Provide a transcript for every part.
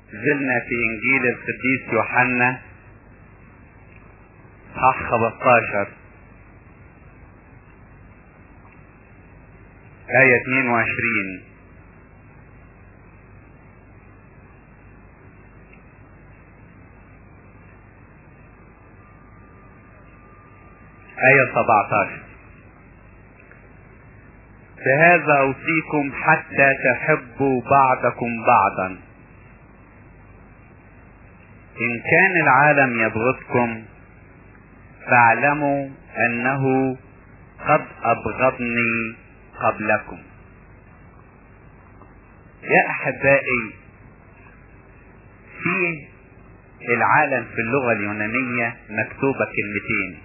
زلنا في انجيل القديس يوحنا صح 15 آية 22 آية 17 بهذا أوصيكم حتى تحبوا بعضكم بعضا إن كان العالم يبغضكم فاعلموا أنه قد أبغضني قبلكم يا أحبائي في العالم في اللغة اليونانية مكتوبة كلمتين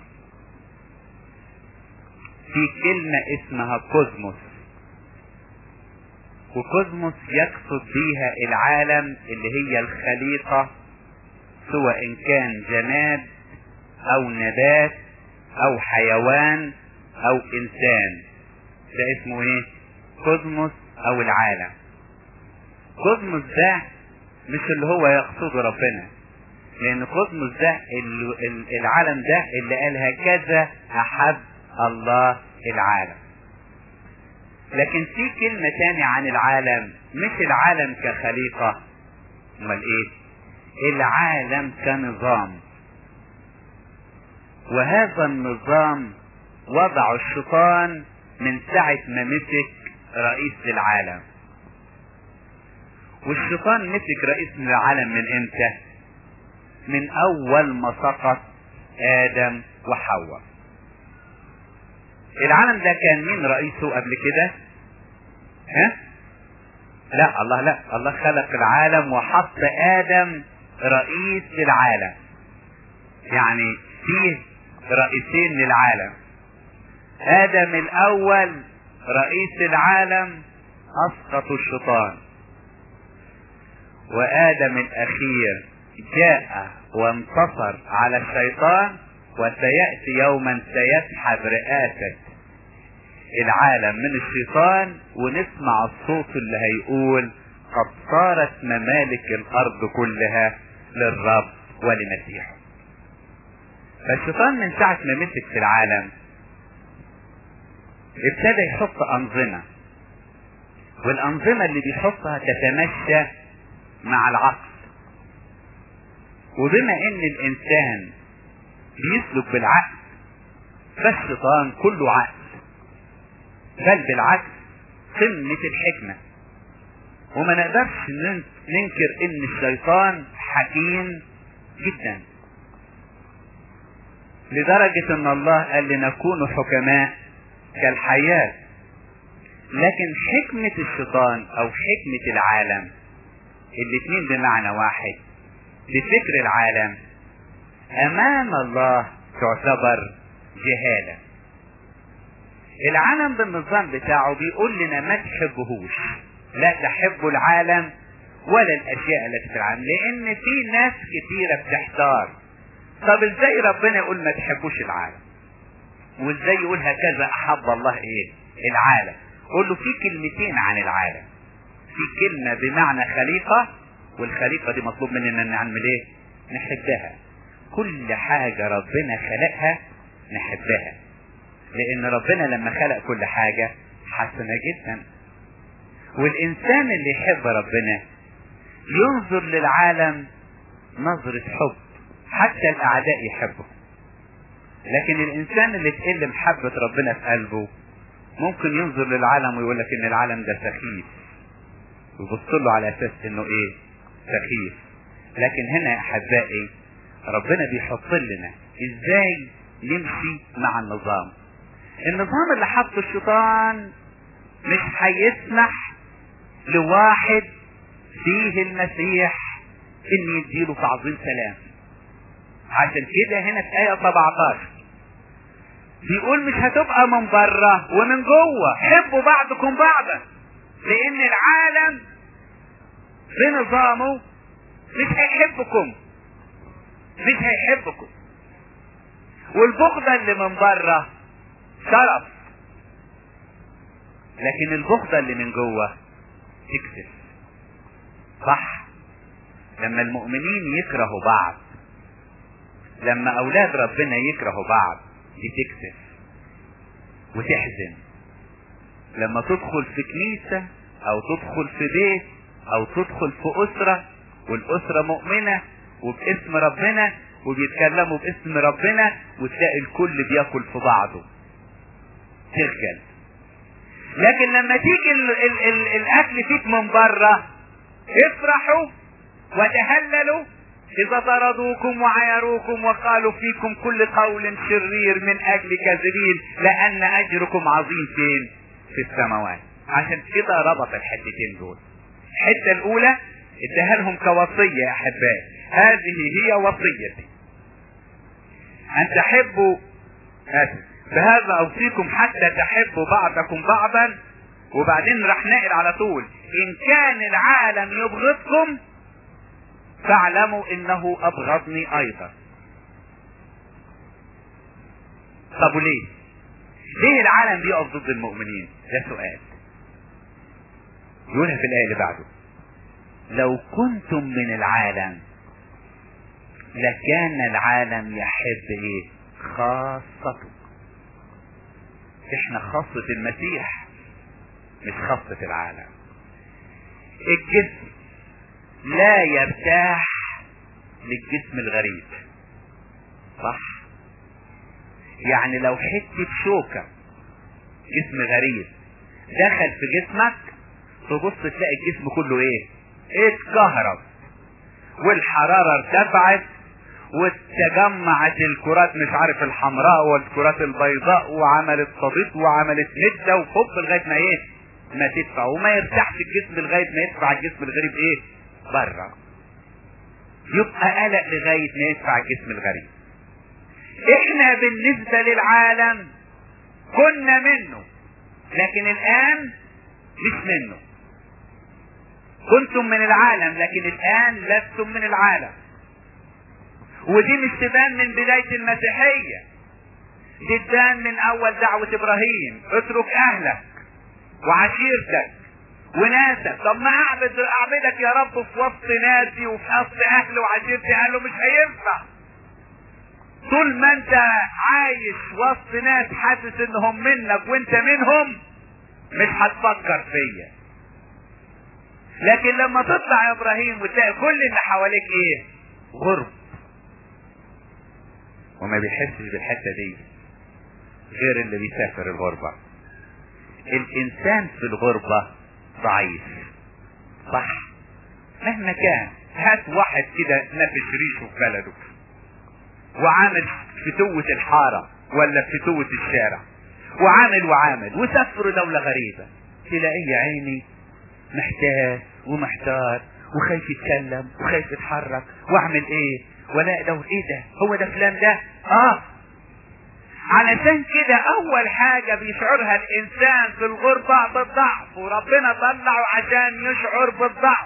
في كلمة اسمها كوزموس وكوزموس يقصد بيها العالم اللي هي الخليقة سواء إن كان جماد أو نبات أو حيوان أو إنسان ده اسمه إيه؟ كوزموس أو العالم كوزموس ده مش اللي هو يقصده ربنا لأن كوزموس ده العالم ده اللي قال هكذا أحب الله العالم لكن في كلمة تانية عن العالم مش العالم كخليقة امال ايه العالم كنظام وهذا النظام وضع الشيطان من ساعة ما مسك رئيس العالم والشيطان مسك رئيس العالم من امتى من اول ما سقط ادم وحواء العالم ده كان مين رئيسه قبل كده ها لا الله لا الله خلق العالم وحط ادم رئيس للعالم يعني فيه رئيسين للعالم ادم الاول رئيس العالم اسقط الشيطان وادم الاخير جاء وانتصر على الشيطان وسيأتي يوما سيسحب رئاسة العالم من الشيطان ونسمع الصوت اللي هيقول قد صارت ممالك الارض كلها للرب ولمسيحه فالشيطان من ساعة ما مسك في العالم ابتدى يحط انظمة والانظمة اللي بيحطها تتمشى مع العقل وبما ان الانسان بيسلك بالعقل فالشيطان كله عقل بل بالعكس قمة الحكمة وما نقدرش ننكر ان الشيطان حكيم جدا لدرجة ان الله قال لنكون حكماء كالحياة لكن حكمة الشيطان او حكمة العالم الاتنين بمعنى واحد بفكر العالم امام الله تعتبر جهالة العالم بالنظام بتاعه بيقول لنا ما تحبهوش لا تحبوا العالم ولا الاشياء التي في العالم لان في ناس كتيرة بتحتار طب ازاي ربنا يقول ما تحبوش العالم وازاي يقول هكذا احب الله ايه العالم قول له في كلمتين عن العالم في كلمة بمعنى خليقة والخليقة دي مطلوب مننا نعمل ايه نحبها كل حاجة ربنا خلقها نحبها لان ربنا لما خلق كل حاجة حسنة جدا والانسان اللي يحب ربنا ينظر للعالم نظرة حب حتى الاعداء يحبه لكن الانسان اللي تقل محبة ربنا في قلبه ممكن ينظر للعالم ويقول لك ان العالم ده سخيف ويبص له على اساس انه ايه سخيف لكن هنا يا احبائي ربنا بيحط لنا ازاي نمشي مع النظام النظام اللي حطه الشيطان مش هيسمح لواحد فيه المسيح ان يديله تعظيم سلام عشان كده هنا في آية 17 بيقول مش هتبقى من بره ومن جوه حبوا بعضكم بعضا لان العالم بنظامه مش هيحبكم مش هيحبكم والبغضة اللي من بره شرف لكن البغضة اللي من جوه تكسف صح لما المؤمنين يكرهوا بعض لما اولاد ربنا يكرهوا بعض بتكسف وتحزن لما تدخل في كنيسة او تدخل في بيت او تدخل في اسرة والاسرة مؤمنة وباسم ربنا وبيتكلموا باسم ربنا وتلاقي الكل بياكل في بعضه تخجل لكن لما تيجي ال ال ال الاكل فيك من بره افرحوا وتهللوا اذا طردوكم وعايروكم وقالوا فيكم كل قول شرير من اجل كاذبين لان اجركم عظيم فين في السماوات عشان كده ربط الحتتين دول الحته الاولى اداها لهم كوصيه يا احبائي هذه هي وصيتي ان تحبوا اسف بهذا اوصيكم حتى تحبوا بعضكم بعضا وبعدين راح نقل على طول ان كان العالم يبغضكم فاعلموا انه ابغضني ايضا طب وليه ليه العالم بيقف ضد المؤمنين ده سؤال يقولها في الايه اللي بعده لو كنتم من العالم لكان العالم يحب ايه خاصته احنا خاصة المسيح مش خاصة العالم الجسم لا يرتاح للجسم الغريب صح يعني لو حتة شوكة جسم غريب دخل في جسمك تبص تلاقي الجسم كله ايه اتكهرب والحرارة ارتفعت وتجمعت الكرات مش عارف الحمراء والكرات البيضاء وعملت صديق وعملت مدة وحب لغاية ما ايه ما تدفع وما يرتاحش الجسم لغاية ما يدفع الجسم الغريب ايه بره يبقى قلق لغاية ما يدفع الجسم الغريب احنا بالنسبة للعالم كنا منه لكن الان مش منه كنتم من العالم لكن الان لستم من العالم ودي مش تبان من بداية المسيحية دي تبان من اول دعوة ابراهيم اترك اهلك وعشيرتك وناسك طب ما اعبد اعبدك يا رب في وسط ناسي وفي وسط اهلي وعشيرتي قال له مش هينفع طول ما انت عايش وسط ناس حاسس انهم منك وانت منهم مش هتفكر فيا لكن لما تطلع يا ابراهيم وتلاقي كل اللي حواليك ايه غرب وما بيحسش بالحته دي غير اللي بيسافر الغربه الانسان في الغربه ضعيف صح مهما كان هات واحد كده نافش ريشه في بلده وعامل فتوة الحارة ولا فتوة الشارع وعامل وعامل وسافر دولة غريبة تلاقيه يا عيني محتاج ومحتار وخايف يتكلم وخايف يتحرك واعمل ايه ولا ده ايه ده هو ده فلان ده اه علشان كده اول حاجة بيشعرها الانسان في الغربة بالضعف وربنا طلعه عشان يشعر بالضعف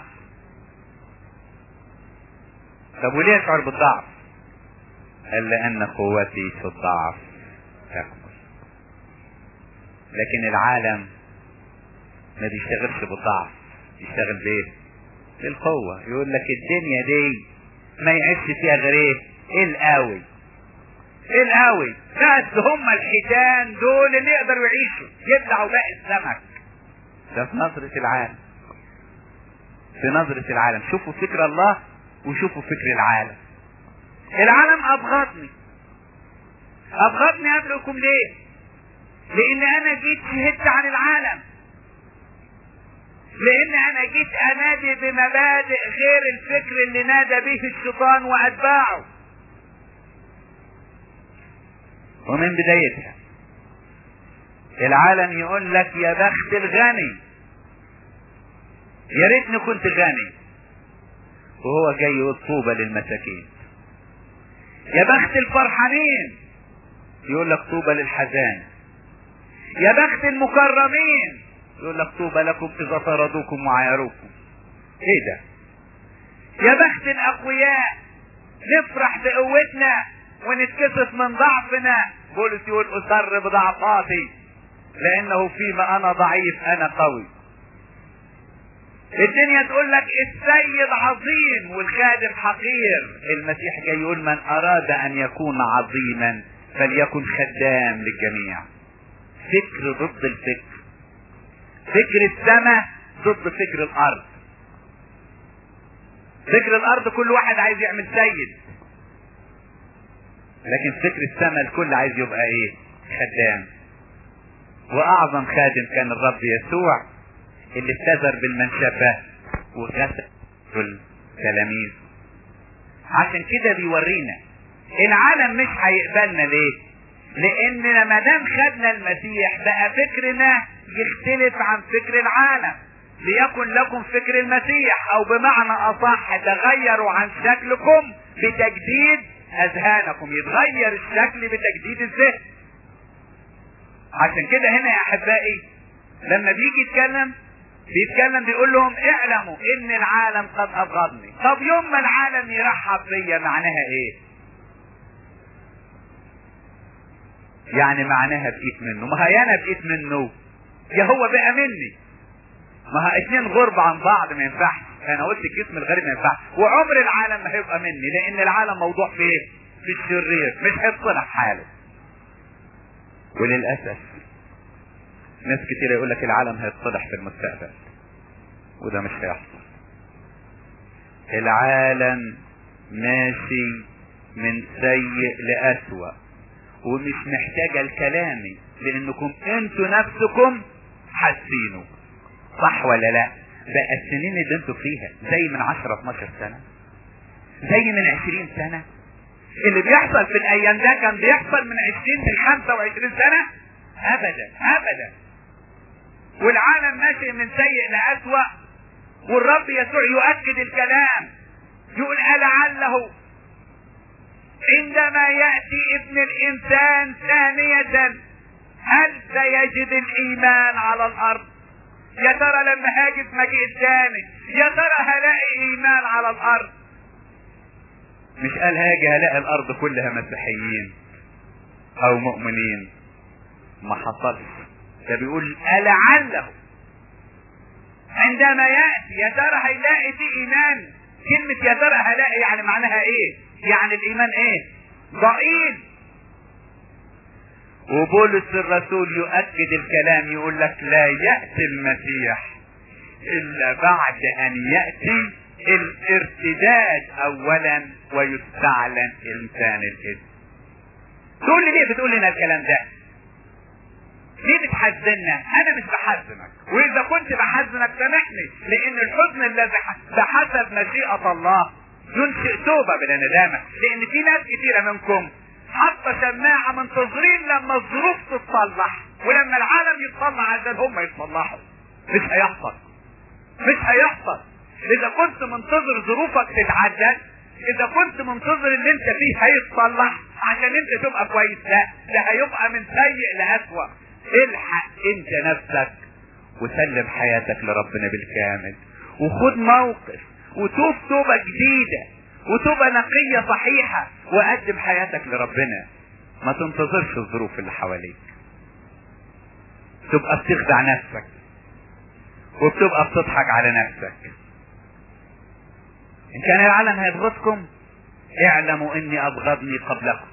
طب وليه يشعر بالضعف قال لان قوتي في الضعف تكمل لكن العالم ما بيشتغلش بالضعف يشتغل بايه بالقوة يقول لك الدنيا دي ما يعيش فيها غير ايه ايه القوي ايه القوي بس هم الحيتان دول اللي يقدروا يعيشوا يبلعوا باقي السمك ده في نظرة العالم في نظرة العالم شوفوا فكر الله وشوفوا فكر العالم العالم ابغضني ابغضني ادركم ليه لان انا جيت شهدت عن العالم لان انا جيت انادي بمبادئ غير الفكر اللي نادى به الشيطان واتباعه ومن بدايتها العالم يقول لك يا بخت الغني يا ريتني كنت غني وهو جاي يقول طوبى للمساكين يا بخت الفرحانين يقول لك طوبى للحزان يا بخت المكرمين يقول لك طوبى لكم اذا طردوكم وعايروكم ايه ده يا بخت الاقوياء نفرح بقوتنا ونتكسف من ضعفنا بولس يقول اسر بضعفاتي لانه فيما انا ضعيف انا قوي الدنيا تقول لك السيد عظيم والخادم حقير المسيح جاي يقول من اراد ان يكون عظيما فليكن خدام للجميع فكر ضد الفكر فكر السماء ضد فكر الارض فكر الارض كل واحد عايز يعمل سيد لكن فكر السماء الكل عايز يبقى ايه خدام واعظم خادم كان الرب يسوع اللي ابتذر بالمنشفة وغسل التلاميذ عشان كده بيورينا العالم مش هيقبلنا ليه لاننا ما دام خدنا المسيح بقى فكرنا يختلف عن فكر العالم ليكن لكم فكر المسيح او بمعنى اصح تغيروا عن شكلكم بتجديد اذهانكم يتغير الشكل بتجديد الذهن عشان كده هنا يا احبائي لما بيجي يتكلم بيتكلم بيقول لهم اعلموا ان العالم قد ابغضني طب يوم ما العالم يرحب بيا معناها ايه يعني معناها بقيت منه ما هي انا بقيت منه يا هو بقى مني ما ها اتنين غرب عن بعض ما ينفعش انا قلت الجسم الغريب ما ينفعش وعمر العالم ما هيبقى مني لان العالم موضوع في ايه في الشرير مش هيتصلح حاله وللاسف ناس كتير يقول لك العالم هيتصلح في المستقبل وده مش هيحصل العالم ماشي من سيء لأسوأ ومش محتاجة لكلامي لانكم انتوا نفسكم حاسينه صح ولا لا بقى السنين اللي انتوا فيها زي من 10 12 سنة زي من 20 سنة اللي بيحصل في الايام ده كان بيحصل من 20 ل 25 سنة ابدا ابدا والعالم ماشي من سيء لأسوأ والرب يسوع يؤكد الكلام يقول ألعله عندما يأتي ابن الإنسان ثانية هل سيجد الإيمان على الأرض يا ترى لما هاجي في مجيء الثاني يا ترى هلاقي إيمان على الأرض مش قال هاجي هلاقي الأرض كلها مسيحيين أو مؤمنين ما حصلش ده بيقول ألعله عندما يأتي يا ترى هيلاقي في إيمان كلمة يا ترى هلاقي يعني معناها إيه؟ يعني الإيمان إيه؟ ضئيل وبولس الرسول يؤكد الكلام يقول لك لا يأتي المسيح إلا بعد أن يأتي الارتداد أولا ويستعلن إنسان الإذن تقول لي ليه بتقول لنا الكلام ده؟ ليه بتحزننا انا مش بحزنك واذا كنت بحزنك سامحني لان الحزن الذي بحسب مشيئة الله ينشئ توبة بلا ندامة لان في ناس كتيرة منكم حتى شماعة منتظرين لما الظروف تتصلح ولما العالم يتصلح عشان هم يتصلحوا مش هيحصل مش هيحصل اذا كنت منتظر ظروفك تتعدل اذا كنت منتظر اللي انت فيه هيتصلح عشان انت تبقى كويس لا ده هيبقى من سيء لأسوأ الحق انت نفسك وسلم حياتك لربنا بالكامل وخد موقف وتوب توبة جديدة وتوبة نقية صحيحة وقدم حياتك لربنا ما تنتظرش الظروف اللي حواليك تبقى بتخدع نفسك وبتبقى بتضحك على نفسك ان كان العالم هيبغضكم اعلموا اني ابغضني قبلكم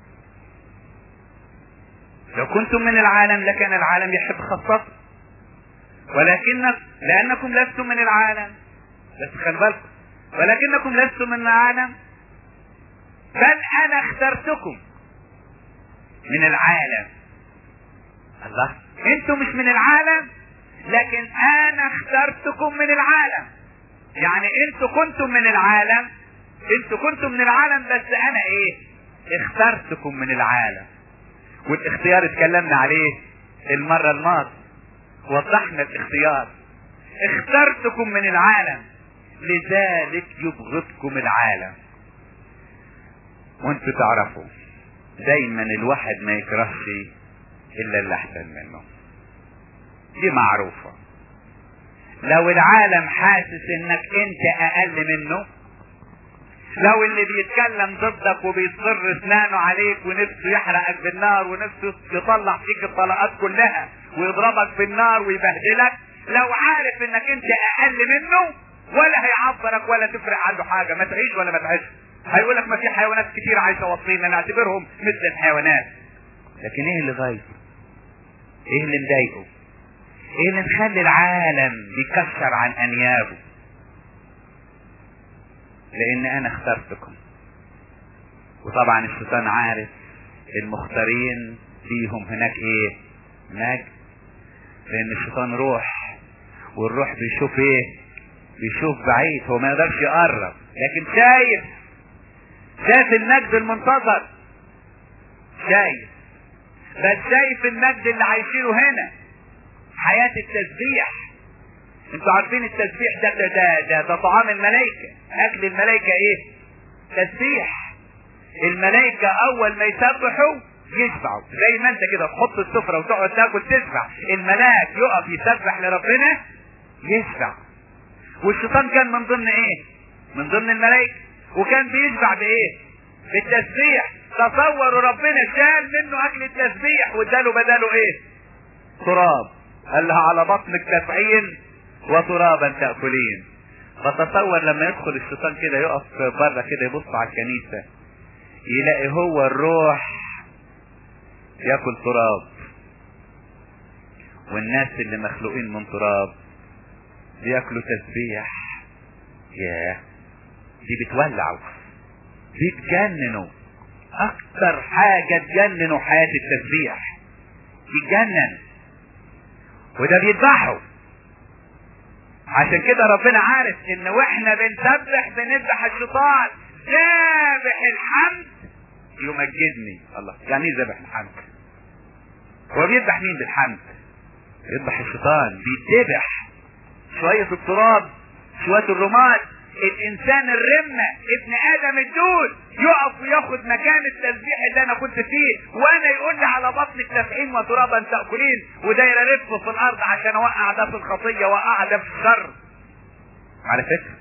لو كنتم من العالم لكان العالم يحب خاصته ولكن لانكم لستم من العالم بس خلي بالكم ولكنكم لستم من العالم بل انا اخترتكم من العالم الله انتم مش من العالم لكن انا اخترتكم من العالم يعني انتوا كنتم من العالم انتوا كنتم من العالم بس انا ايه اخترتكم من العالم والاختيار اتكلمنا عليه المرة الماضية وضحنا الاختيار اخترتكم من العالم لذلك يبغضكم العالم وانتوا تعرفوا دايما الواحد ما يكرهش الا اللي احسن منه دي معروفة لو العالم حاسس انك انت اقل منه لو اللي بيتكلم ضدك وبيصر اسنانه عليك ونفسه يحرقك بالنار ونفسه يطلع فيك الطلقات كلها ويضربك بالنار ويبهدلك لو عارف انك انت اقل منه ولا هيعبرك ولا تفرق عنده حاجة ما تعيش ولا ما تعيش هيقول لك ما في حيوانات كتير عايشة وسطينا نعتبرهم مثل الحيوانات لكن ايه اللي غايبه ايه اللي مضايقه ايه اللي مخلي العالم بيكسر عن انيابه لان انا اخترتكم وطبعا الشيطان عارف المختارين فيهم هناك ايه مجد لان الشيطان روح والروح بيشوف ايه بيشوف بعيد هو ما يقدرش يقرب لكن شايف شايف المجد المنتظر شايف بس شايف المجد اللي عايشينه هنا حياة التسبيح انتوا عارفين التسبيح ده ده ده, ده, ده طعام الملائكة اكل الملائكة ايه تسبيح الملائكة اول ما يسبحوا يشبعوا زي ما انت كده تحط السفرة وتقعد تاكل تشبع الملاك يقف يسبح لربنا يشبع والشيطان كان من ضمن ايه من ضمن الملائكة وكان بيشبع بايه بالتسبيح تصوروا ربنا شال منه اكل التسبيح واداله بداله ايه تراب قال لها على بطنك تفعين وترابا تأكلين فتصور لما يدخل الشيطان كده يقف بره كده يبص على الكنيسة يلاقي هو الروح ياكل تراب والناس اللي مخلوقين من تراب بياكلوا تسبيح ياه دي بتولعوا دي تجننوا اكتر حاجة تجننوا حياة التسبيح يتجنن وده بيذبحوا عشان كده ربنا عارف ان واحنا بنسبح بنذبح الشيطان ذابح الحمد يمجدني الله يعني ايه ذابح الحمد هو بيذبح مين بالحمد يذبح الشيطان بيتذبح شوية التراب شوية الرماد الانسان الرمة ابن ادم الدود يقف وياخد مكان التسبيح اللي انا كنت فيه وانا يقول لي على بطنك تفعين وترابا تأكلين وداير الف في الارض عشان اوقع ده في الخطية واوقع ده في الشر على فكرة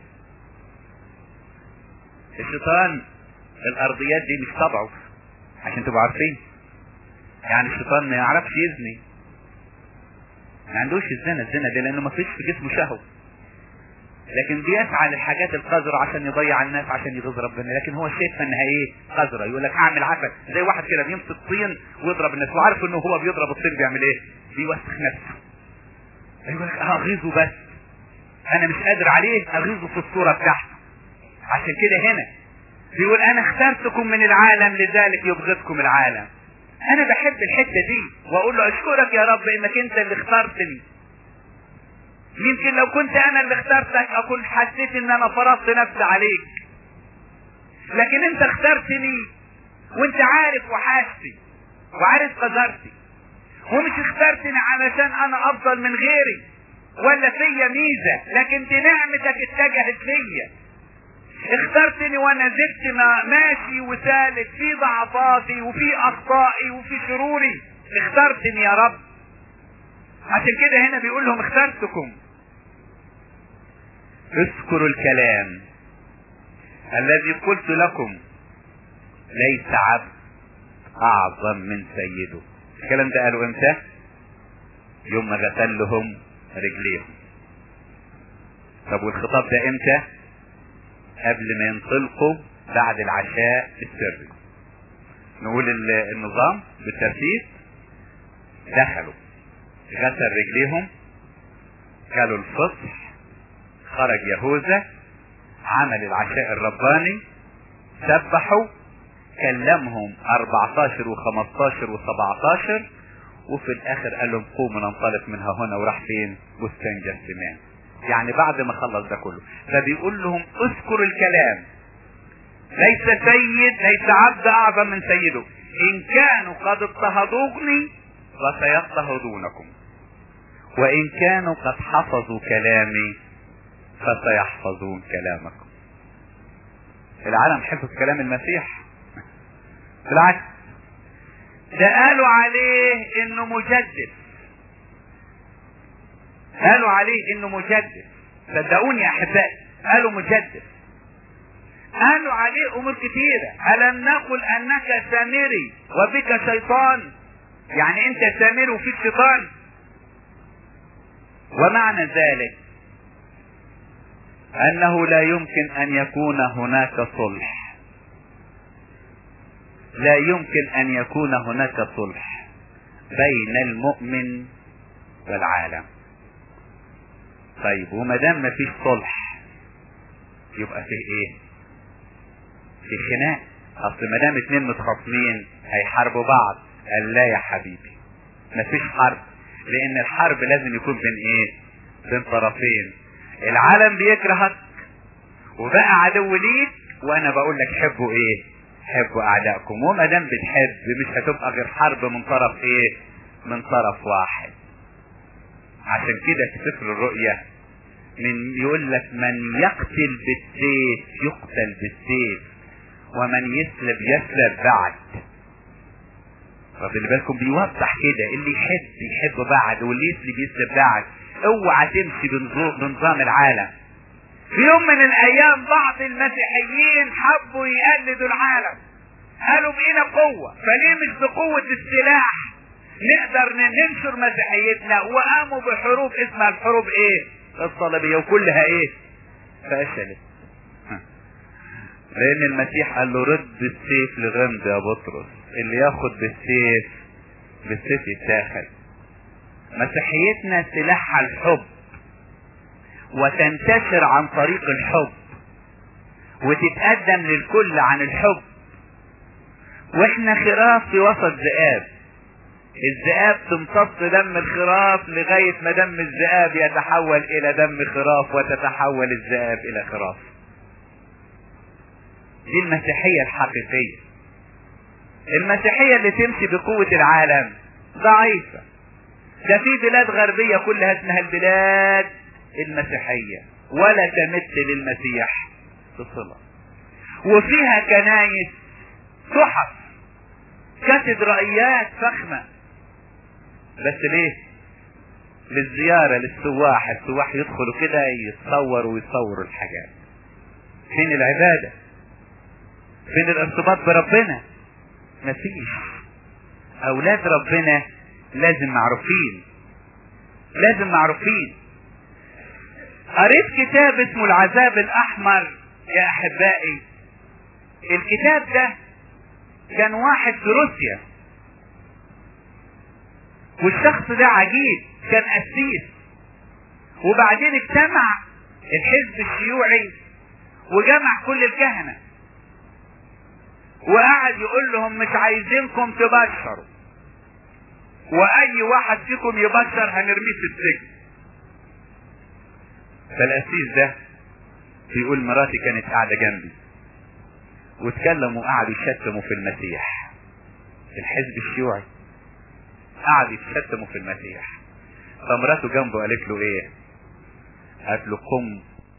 الشيطان الارضيات دي مش طبعه عشان تبقوا عارفين يعني الشيطان ما يعرفش يزني ما عندوش الزنا الزنا ده لانه ما فيش في جسمه شهوه لكن بيسعى للحاجات القذرة عشان يضيع الناس عشان يغيظ ربنا لكن هو شايفها انها ايه قذرة يقول لك اعمل عسل زي واحد كده بيمسك طين ويضرب الناس وعارف انه هو بيضرب الطين بيعمل ايه بيوسخ نفسه يقول لك اغيظه بس انا مش قادر عليه اغيظه في الصورة بتاعته عشان كده هنا بيقول انا اخترتكم من العالم لذلك يبغضكم العالم انا بحب الحتة دي واقول له اشكرك يا رب انك انت اللي اخترتني يمكن لو كنت انا اللي اخترتك اكون حسيت ان انا فرضت نفسي عليك لكن انت اخترتني وانت عارف وحاجتي وعارف قدرتي ومش اخترتني علشان انا افضل من غيري ولا فيا ميزة لكن دي نعمتك اتجهت فيا اخترتني وانا زلت ما ماشي وسالك في ضعفاتي وفي اخطائي وفي شروري اخترتني يا رب عشان كده هنا بيقول لهم اخترتكم اذكروا الكلام الذي قلت لكم ليس عبد اعظم من سيده الكلام ده قالوا امتى يوم ما غسل لهم رجليهم طب والخطاب ده امتى قبل ما ينطلقوا بعد العشاء السري نقول النظام بالترتيب دخلوا غسل رجليهم كلوا الفصح خرج يهوذا عمل العشاء الرباني سبحوا كلمهم 14 و15 و17 وفي الاخر قال لهم قوموا ننطلق منها هنا وراح فين بستان جسمان يعني بعد ما خلص ده كله فبيقول لهم اذكروا الكلام ليس سيد ليس عبد اعظم من سيده ان كانوا قد اضطهدوني فسيضطهدونكم وان كانوا قد حفظوا كلامي فسيحفظون كلامكم العالم حفظ كلام المسيح بالعكس ده قالوا عليه انه مجدد قالوا عليه انه مجدد صدقوني يا احبائي قالوا مجدد قالوا عليه امور كثيره الم نقل انك سامري وبك شيطان يعني انت سامري وفيك شيطان ومعنى ذلك انه لا يمكن ان يكون هناك صلح لا يمكن ان يكون هناك صلح بين المؤمن والعالم طيب وما دام مفيش صلح يبقى فيه ايه في خناق اصل ما دام اتنين متخاصمين هيحاربوا بعض قال لا يا حبيبي مفيش حرب لان الحرب لازم يكون بين ايه بين طرفين العالم بيكرهك وبقى عدو ليك وانا بقول لك حبوا ايه حبوا اعدائكم وما دام بتحب مش هتبقى غير حرب من طرف ايه من طرف واحد عشان كده في سفر الرؤيا من يقول لك من يقتل بالسيف يقتل بالسيف ومن يسلب يسلب بعد فخلي بالكم بيوضح كده اللي يحب يحب بعد واللي يسلب يسلب بعد اوعى تمشي بنظام العالم في يوم من الايام بعض المسيحيين حبوا يقلدوا العالم قالوا بقينا قوة فليه مش بقوة السلاح نقدر ننشر مسيحيتنا وقاموا بحروب اسمها الحروب ايه الصليبية وكلها ايه فشلت لان المسيح قال له رد السيف لغمد يا بطرس اللي ياخد بالسيف بالسيف يتاخد مسيحيتنا سلاحها الحب وتنتشر عن طريق الحب وتتقدم للكل عن الحب واحنا خراف في وسط ذئاب الذئاب تمتص دم الخراف لغاية ما دم الذئاب يتحول الى دم خراف وتتحول الذئاب الى خراف دي المسيحية الحقيقية المسيحية اللي تمشي بقوة العالم ضعيفة ده في بلاد غربية كلها اسمها البلاد المسيحية ولا تمت للمسيح بصلة وفيها كنايس تحف كاتدرائيات فخمة بس ليه للزيارة للسواح السواح يدخلوا كده يتصوروا ويصوروا الحاجات فين العبادة فين الارتباط بربنا مفيش اولاد ربنا لازم معروفين لازم معروفين قريت كتاب اسمه العذاب الاحمر يا احبائي الكتاب ده كان واحد في روسيا والشخص ده عجيب كان قسيس وبعدين اجتمع الحزب الشيوعي وجمع كل الكهنة وقعد يقول لهم مش عايزينكم تبشروا واي واحد فيكم يبشر هنرميه في السجن فالقسيس ده بيقول مراتي كانت قاعدة جنبي واتكلموا وقعدوا يشتموا في المسيح الحزب الشيوعي قعدوا يشتموا في المسيح فمراته جنبه قالت له ايه قالت له قم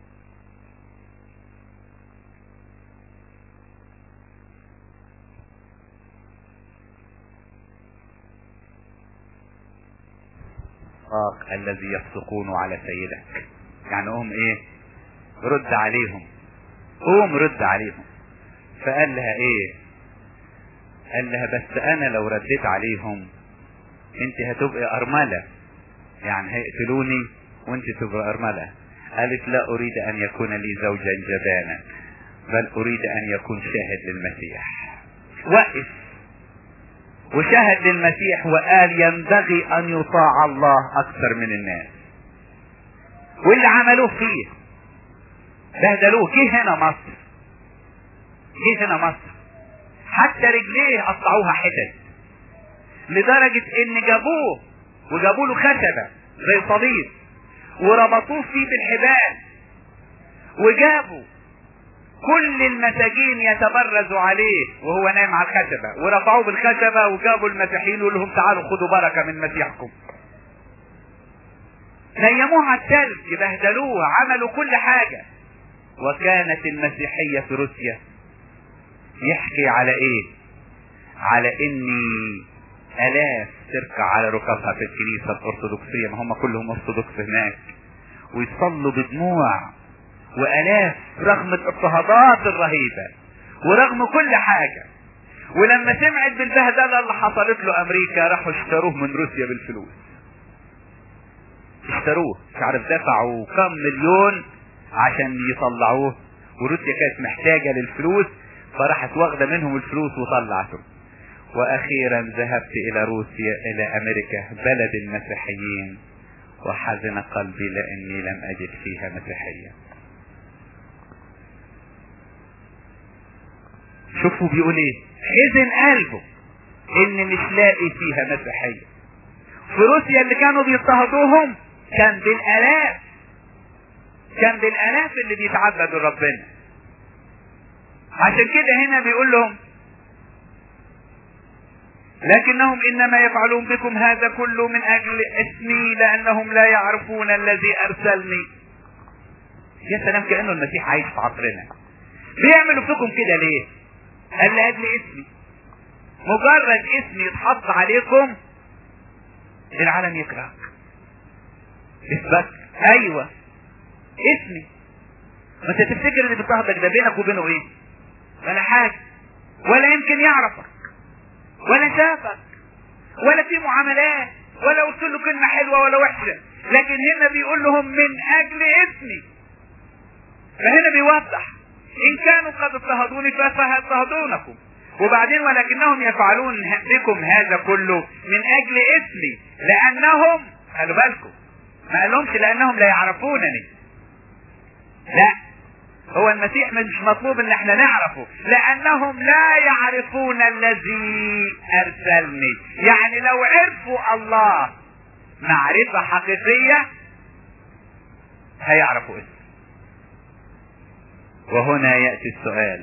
الذي يفسقون على سيدك يعني قوم ايه رد عليهم قوم رد عليهم فقال لها ايه قال لها بس انا لو رديت عليهم انت هتبقى ارملة يعني هيقتلوني وانت تبقى ارملة قالت لا اريد ان يكون لي زوجا جبانا بل اريد ان يكون شاهد للمسيح وقف وشهد للمسيح وقال ينبغي ان يطاع الله اكثر من الناس واللي عملوه فيه بهدلوه جه هنا مصر جه هنا مصر حتى رجليه قطعوها حتت لدرجة ان جابوه وجابوا له خشبة زي صليب وربطوه فيه بالحبال وجابوا كل المساجين يتبرزوا عليه وهو نايم على الخشبة ورفعوه بالخشبة وجابوا المسيحيين وقالوا لهم تعالوا خدوا بركة من مسيحكم نيموه على التلج بهدلوه عملوا كل حاجة وكانت المسيحية في روسيا يحكي على ايه على اني الاف تركع على ركبها في الكنيسة الارثوذكسية ما هم كلهم ارثوذكس هناك ويصلوا بدموع والاف رغم الاضطهادات الرهيبة ورغم كل حاجة ولما سمعت بالبهدلة اللي حصلت له امريكا راحوا اشتروه من روسيا بالفلوس اشتروه مش عارف دفعوا كم مليون عشان يطلعوه وروسيا كانت محتاجة للفلوس فراحت واخدة منهم الفلوس وطلعته واخيرا ذهبت الى روسيا الى امريكا بلد المسيحيين وحزن قلبي لاني لم اجد فيها مسيحية شوفوا بيقول ايه حزن قلبه ان مش لاقي فيها مسيحية في روسيا اللي كانوا بيضطهدوهم كان بالالاف كان بالالاف اللي بيتعبدوا ربنا عشان كده هنا بيقول لهم لكنهم انما يفعلون بكم هذا كله من اجل اسمي لانهم لا يعرفون الذي ارسلني يا سلام كانه المسيح عايش في عصرنا بيعملوا فيكم كده ليه قال لاجل اسمي مجرد اسمي يتحط عليكم العالم يكرهك اثبت ايوه اسمي ما انت تفتكر اللي بيضطهدك ده بينك وبينه ايه ولا حاجه ولا يمكن يعرفك ولا شافك ولا في معاملات ولا قلت له كلمه حلوه ولا وحشه لكن هنا بيقول لهم من اجل اسمي فهنا بيوضح ان كانوا قد اضطهدوني فسيضطهدونكم وبعدين ولكنهم يفعلون بكم هذا كله من اجل اسمي لانهم خلوا بالكم ما قالهمش لانهم لا يعرفونني لا هو المسيح مش مطلوب ان احنا نعرفه لانهم لا يعرفون الذي ارسلني يعني لو عرفوا الله معرفة حقيقية هيعرفوا اسمه وهنا يأتي السؤال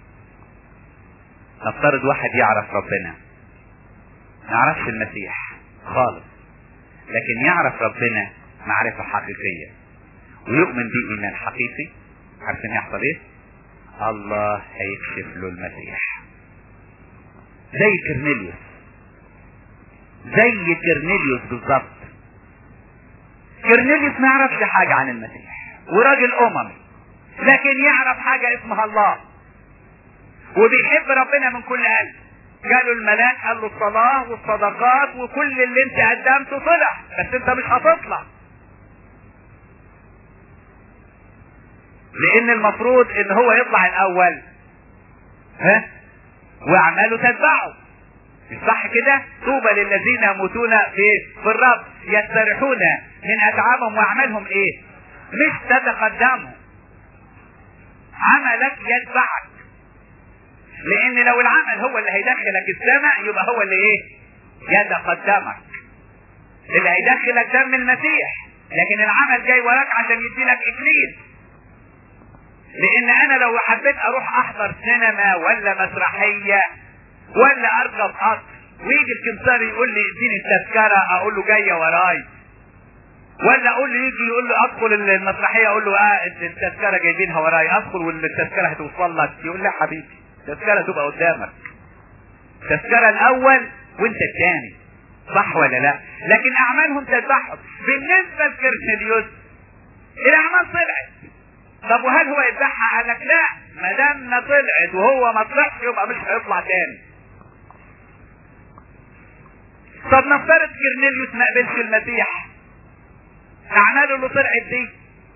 نفترض واحد يعرف ربنا ما يعرفش المسيح خالص لكن يعرف ربنا معرفة حقيقية ويؤمن به ايمان حقيقي عارفين يحصل ايه الله هيكشف له المسيح زي كرنيليوس زي كرنيليوس بالظبط كرنيليوس ما يعرفش حاجة عن المسيح وراجل اممي لكن يعرف حاجة اسمها الله وبيحب ربنا من كل قلب قالوا الملاك قال له الصلاة والصدقات وكل اللي انت قدمته طلع بس انت مش هتطلع لان المفروض ان هو يطلع الاول ها واعماله تتبعه مش صح كده طوبى للذين يموتون في في الرب يستريحون من اتعابهم واعمالهم ايه مش تتقدموا عملك يتبعك لان لو العمل هو اللي هيدخلك السماء يبقى هو اللي ايه يتقدمك اللي هيدخلك دم المسيح لكن العمل جاي وراك عشان يديلك اكليل لان انا لو حبيت اروح احضر سينما ولا مسرحية ولا اركب قطر ويجي الكمساري يقول لي اديني التذكرة اقول له جاية وراي ولا اقول له يجي يقول له ادخل المسرحية اقول له اه التذكرة جايبينها وراي ادخل والتذكرة هتوصل لك يقول لا حبيبي التذكرة تبقى قدامك التذكرة الاول وانت الثاني صح ولا لا لكن اعمالهم تتبعهم بالنسبة لكرنيليوس الاعمال طلعت طب وهل هو يتبعها قال لك لا ما دام ما طلعت وهو ما طلعش يبقى مش هيطلع تاني طب نفترض كرنيليوس ما قبلش المسيح اعماله اللي طلعت دي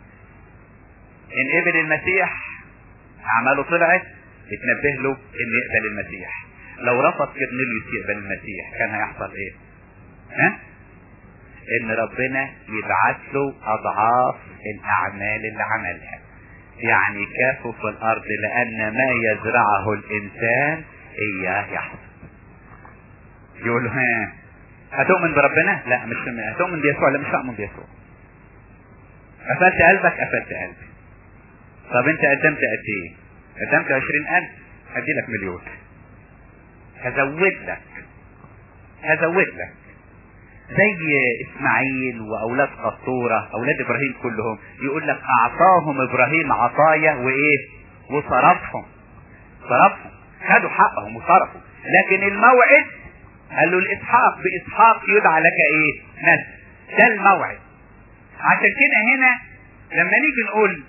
ان قبل المسيح اعماله طلعت اتنبه له ان يقبل المسيح لو رفض كرنيليوس يقبل المسيح كان هيحصل ايه ها ان ربنا يبعث له اضعاف الاعمال اللي عملها يعني كافه في الارض لان ما يزرعه الانسان اياه يحصد يقول له ها هتؤمن بربنا لا مش هتؤمن بيسوع لا مش هؤمن بيسوع قفلت قلبك قفلت قلبي طب انت قدمت قد ايه قدمت عشرين الف هدي لك مليون هزود لك هزود لك زي اسماعيل واولاد قطورة اولاد ابراهيم كلهم يقول لك اعطاهم ابراهيم عطايا وايه وصرفهم صرفهم خدوا حقهم وصرفوا لكن الموعد قال له الاسحاق باسحاق يدعى لك ايه نسل ده الموعد عشان كده هنا لما نيجي نقول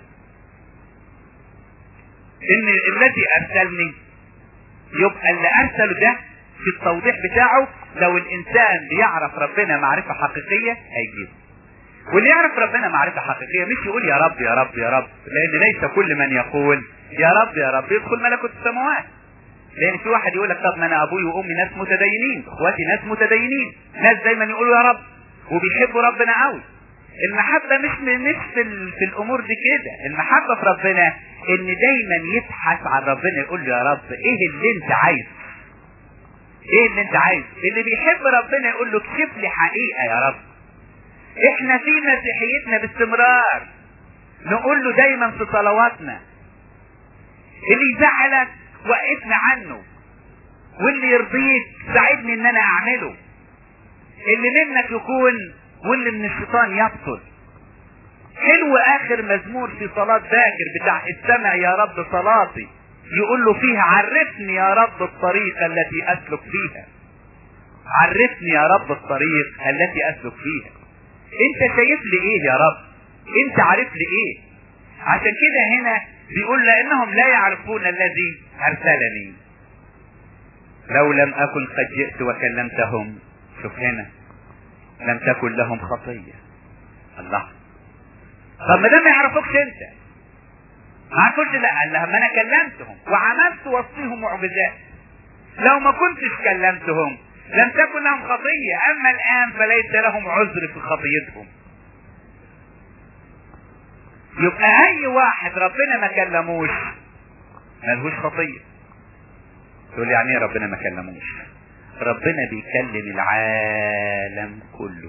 ان الذي ارسلني يبقى اللي ارسله ده في التوضيح بتاعه لو الانسان بيعرف ربنا معرفة حقيقية هيجيبه واللي يعرف ربنا معرفة حقيقية مش يقول يا رب يا رب يا رب لأن ليس كل من يقول يا رب يا رب يدخل ملكوت السماوات لأن في واحد يقول لك طب ما أنا أبوي وأمي ناس متدينين إخواتي ناس متدينين ناس دايما يقولوا يا رب وبيحبوا ربنا قوي المحبة مش مش في, ال... في الأمور دي كده المحبة في ربنا إن دايما يبحث عن ربنا يقول له يا رب إيه اللي أنت عايزه ايه اللي انت عايزه اللي بيحب ربنا يقول له اكشف لي حقيقة يا رب احنا في مسيحيتنا باستمرار نقول له دايما في صلواتنا اللي يزعلك وقفنا عنه واللي يرضيك ساعدني ان انا اعمله اللي منك يكون واللي من الشيطان يبطل حلو اخر مزمور في صلاة باكر بتاع استمع يا رب صلاتي يقول له فيها عرفني يا رب الطريق التي اسلك فيها عرفني يا رب الطريق التي اسلك فيها انت شايف لي ايه يا رب انت عارف لي ايه عشان كده هنا بيقول لانهم لا يعرفون الذي ارسلني لو لم اكن قد جئت وكلمتهم شوف هنا لم تكن لهم خطيه الله طب ما ده ما يعرفوكش انت ما عرفوش لا قال لهم انا كلمتهم وعملت وسطهم معجزات لو ما كنتش كلمتهم لم تكن لهم خطية اما الان فليس لهم عذر في خطيتهم يبقى اي واحد ربنا ما كلموش ملهوش خطية تقول يعني ايه ربنا ما كلموش ربنا بيكلم العالم كله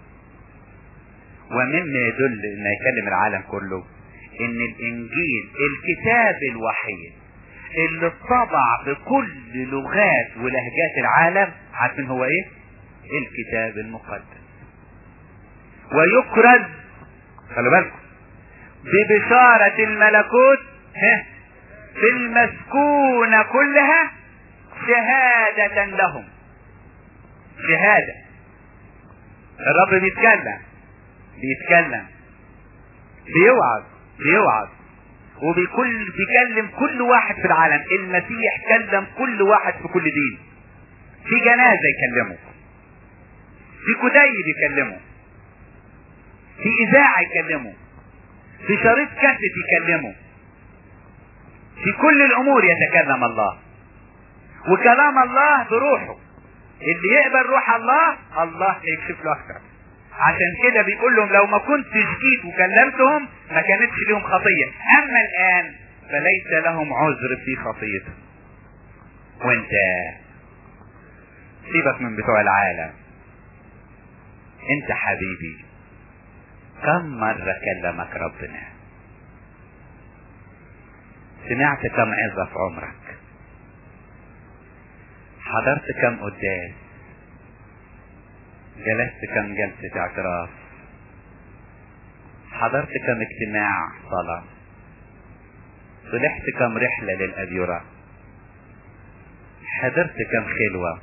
ومما يدل انه يكلم العالم كله ان الانجيل الكتاب الوحيد اللي اتطبع بكل لغات ولهجات العالم عارفين هو ايه الكتاب المقدس ويكرز خلوا بالكم ببشارة الملكوت ها في المسكونة كلها شهادة لهم شهادة الرب بيتكلم بيتكلم بيوعظ بيوعظ وبكل بيكلم كل واحد في العالم المسيح كلم كل واحد في كل دين في جنازة يكلمه في كتيب يكلمه في إذاعة يكلمه في شريط كاسيت يكلمه في كل الأمور يتكلم الله وكلام الله بروحه اللي يقبل روح الله الله هيكشف له أكثر عشان كده بيقول لهم لو ما كنتش جيت وكلمتهم ما كانتش لهم خطية اما الان فليس لهم عذر في خطيتهم وانت سيبك من بتوع العالم انت حبيبي كم مرة كلمك ربنا سمعت كم عظة في عمرك حضرت كم قداس جلست كم جلسة اعتراف حضرت كم اجتماع صلاة طلعت كم رحلة للأديرة حضرت كم خلوة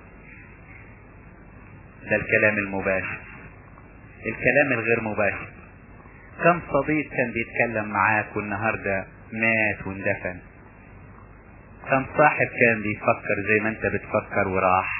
ده الكلام المباشر الكلام الغير مباشر كم صديق كان بيتكلم معاك والنهاردة مات واندفن كم صاحب كان بيفكر زي ما انت بتفكر وراح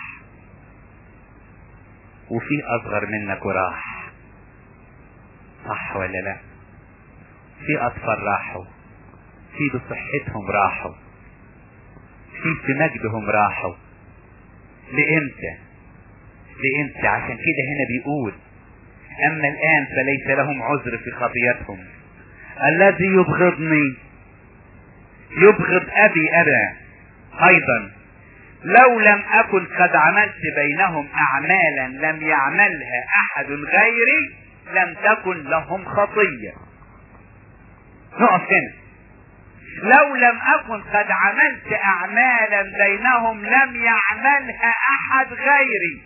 وفي اصغر منك وراح صح ولا لا في اطفال راحوا في بصحتهم راحوا في في مجدهم راحوا لامتى لامتى عشان كده هنا بيقول اما الان فليس لهم عذر في خطيتهم الذي يبغضني يبغض ابي ابا ايضا لو لم اكن قد عملت بينهم اعمالا لم يعملها احد غيري لم تكن لهم خطية نقف هنا لو لم اكن قد عملت اعمالا بينهم لم يعملها احد غيري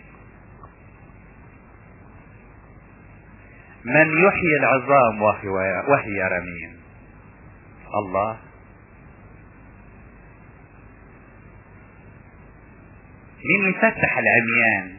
من يحيي العظام وهي, وهي رميم الله مين يفتح العميان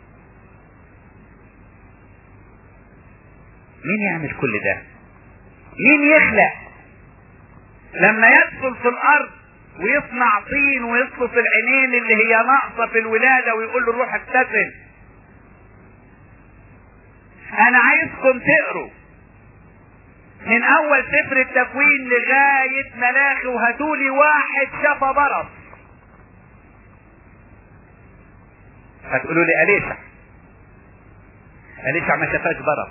مين يعمل كل ده مين يخلق لما يدخل في الارض ويصنع طين ويصلف العينين اللي هي ناقصه في الولاده ويقول له روح اغتسل انا عايزكم تقروا من اول سفر التكوين لغاية ملاخي وهاتولي واحد شاف برص هتقولوا لي اليشع اليشع ما شافاش برص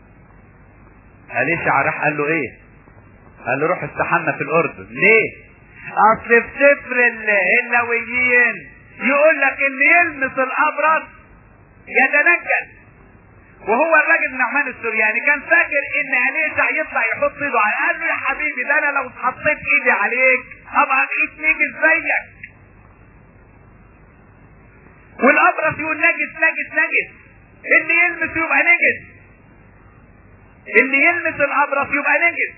اليشع راح قال له ايه قال له روح استحمى في الاردن ليه اصل في سفر اللاويين يقول لك اللي يلمس الابرص يتنجس وهو الراجل نعمان السورياني كان فاكر ان اليسع يطلع يحط ايده على قال له يا حبيبي ده انا لو حطيت ايدي عليك ابقى بقيت نجس زيك والابرص يقول نجس نجس نجس اللي يلمس يبقى نجس اللي يلمس الابرص يبقى نجس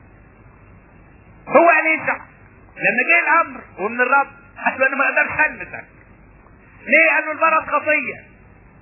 هو اليسع لما جه الامر ومن الرب قال له انا ما اقدرش المسك ليه قال له البرص خطيه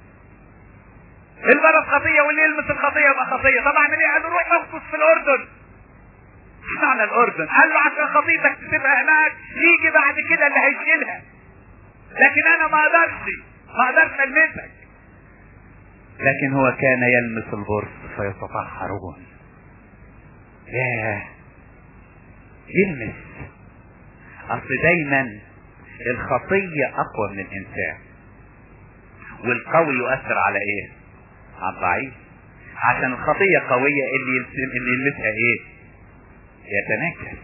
البلد خطية واللي يلمس الخطية يبقى خطية طبعا ايه قال له روح اغطس في الاردن مش معنى الاردن قال له عشان خطيتك تبقى هناك يجي بعد كده اللي هيشيلها لكن انا ما اقدرش ما اقدرش المسك لكن هو كان يلمس البرص فيتطهرون ياه يلمس اصل دايما الخطية اقوى من الانسان والقوي يؤثر على ايه على الضعيف عشان الخطية قوية اللي يلسم اللي يلمسها ايه يتنكس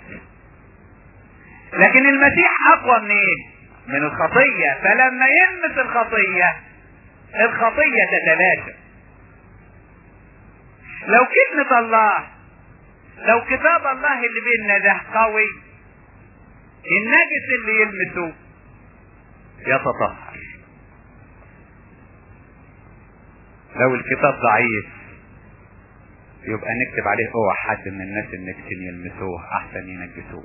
لكن المسيح اقوى من ايه من الخطية فلما يلمس الخطية الخطية تتلاشى لو كلمة الله لو كتاب الله اللي بيننا ده قوي النجس اللي يلمسه يتطهر لو الكتاب ضعيف يبقى نكتب عليه اوعى حد من الناس النكسين يلمسوه احسن ينجسوه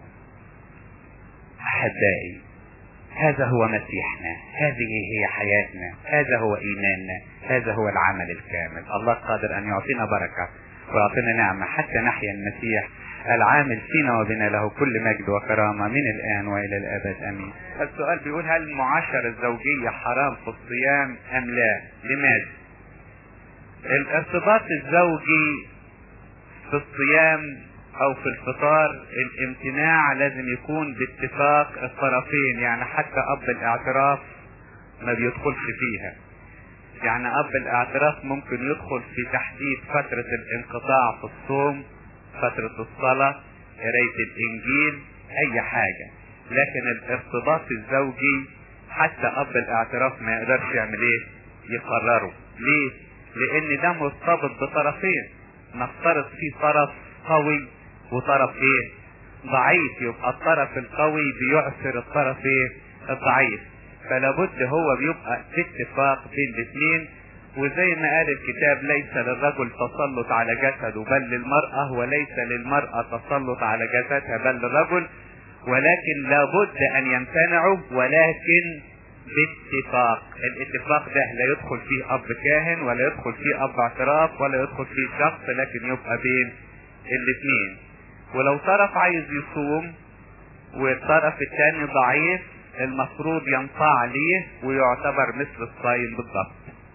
احبائي هذا هو مسيحنا هذه هي حياتنا هذا هو ايماننا هذا هو العمل الكامل الله قادر ان يعطينا بركة ويعطينا نعمة حتى نحيا المسيح العامل فينا وبنا له كل مجد وكرامة من الآن وإلى الأبد أمين السؤال بيقول هل المعاشرة الزوجية حرام في الصيام أم لا لماذا الارتباط الزوجي في الصيام او في الفطار الامتناع لازم يكون باتفاق الطرفين يعني حتى اب الاعتراف ما بيدخلش فيها يعني اب الاعتراف ممكن يدخل في تحديد فترة الانقطاع في الصوم فترة الصلاة قراية الانجيل اي حاجة لكن الارتباط الزوجي حتى اب الاعتراف ما يقدرش يعمل ايه يقرره ليه لان ده مرتبط بطرفين نفترض في طرف قوي وطرف ايه ضعيف يبقى الطرف القوي بيعسر الطرف ايه الضعيف فلا بد هو بيبقى في اتفاق بين الاثنين وزي ما قال الكتاب ليس للرجل تسلط على جسده بل للمرأة وليس للمرأة تسلط على جسدها بل للرجل ولكن لابد ان يمتنعوا ولكن باتفاق الاتفاق ده لا يدخل فيه اب كاهن ولا يدخل فيه اب اعتراف ولا يدخل فيه شخص لكن يبقى بين الاثنين ولو طرف عايز يصوم والطرف الثاني ضعيف المفروض ينطاع ليه ويعتبر مثل الصايم بالضبط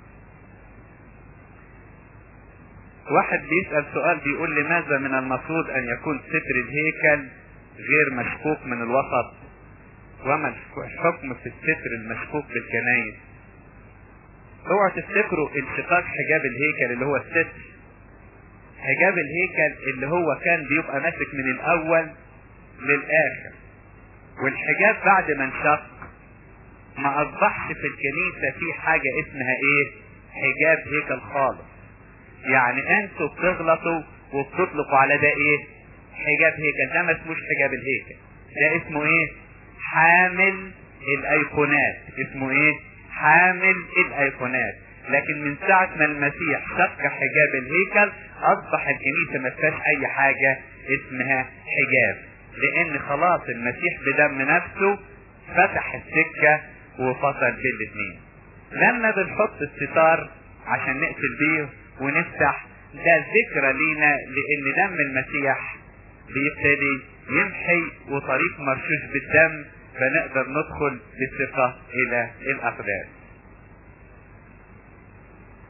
واحد بيسأل سؤال بيقول لماذا من المفروض ان يكون ستر الهيكل غير مشكوك من الوسط وما الحكم في الستر المشكوك بالكنايس اوعوا تفتكروا انشقاق حجاب الهيكل اللي هو الستر حجاب الهيكل اللي هو كان بيبقى ماسك من الاول للاخر والحجاب بعد ما انشق ما اصبحش في الكنيسة في حاجة اسمها ايه حجاب هيكل خالص يعني انتوا بتغلطوا وبتطلقوا على ده ايه حجاب هيكل ده ما اسموش حجاب الهيكل ده اسمه ايه حامل الايقونات اسمه ايه حامل الايقونات لكن من ساعة ما المسيح شق حجاب الهيكل اصبح الكنيسة ما فيهاش اي حاجة اسمها حجاب لان خلاص المسيح بدم نفسه فتح السكة وفصل بين الاثنين لما بنحط الستار عشان نقفل بيه ونفتح ده ذكرى لينا لان دم المسيح بيبتدي يمحي وطريق مرشوش بالدم فنقدر ندخل بثقة الى الاقدام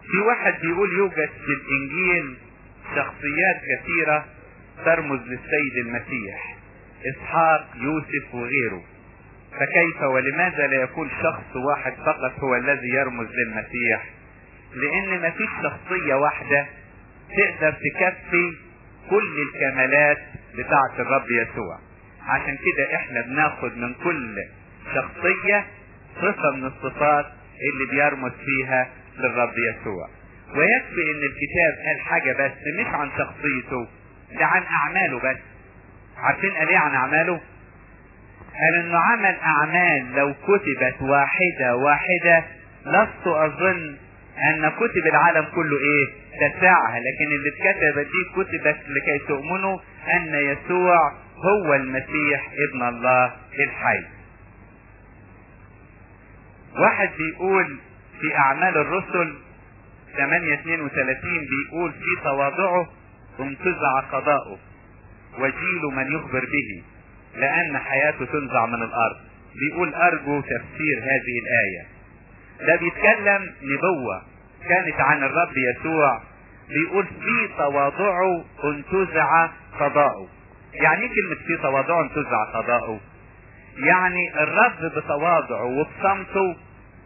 في واحد بيقول يوجد في الانجيل شخصيات كثيرة ترمز للسيد المسيح اسحاق يوسف وغيره فكيف ولماذا لا يكون شخص واحد فقط هو الذي يرمز للمسيح لان مفيش شخصية واحدة تقدر تكفي كل الكمالات بتاعة الرب يسوع عشان كده احنا بناخد من كل شخصية صفة من الصفات اللي بيرمز فيها للرب يسوع ويكفي ان الكتاب قال حاجة بس مش عن شخصيته ده عن اعماله بس عارفين قال ايه عن اعماله قال انه عمل اعمال لو كتبت واحدة واحدة لست اظن ان كتب العالم كله ايه تسعها لكن اللي اتكتبت دي كتبت لكي تؤمنوا ان يسوع هو المسيح ابن الله الحي واحد بيقول في اعمال الرسل 832 بيقول في تواضعه انتزع قضاؤه وجيل من يخبر به لان حياته تنزع من الارض بيقول ارجو تفسير هذه الايه ده بيتكلم نبوة كانت عن الرب يسوع بيقول في تواضعه انتزع قضاؤه يعني ايه كلمة في تواضعه انتزع قضاؤه يعني الرب بتواضعه وبصمته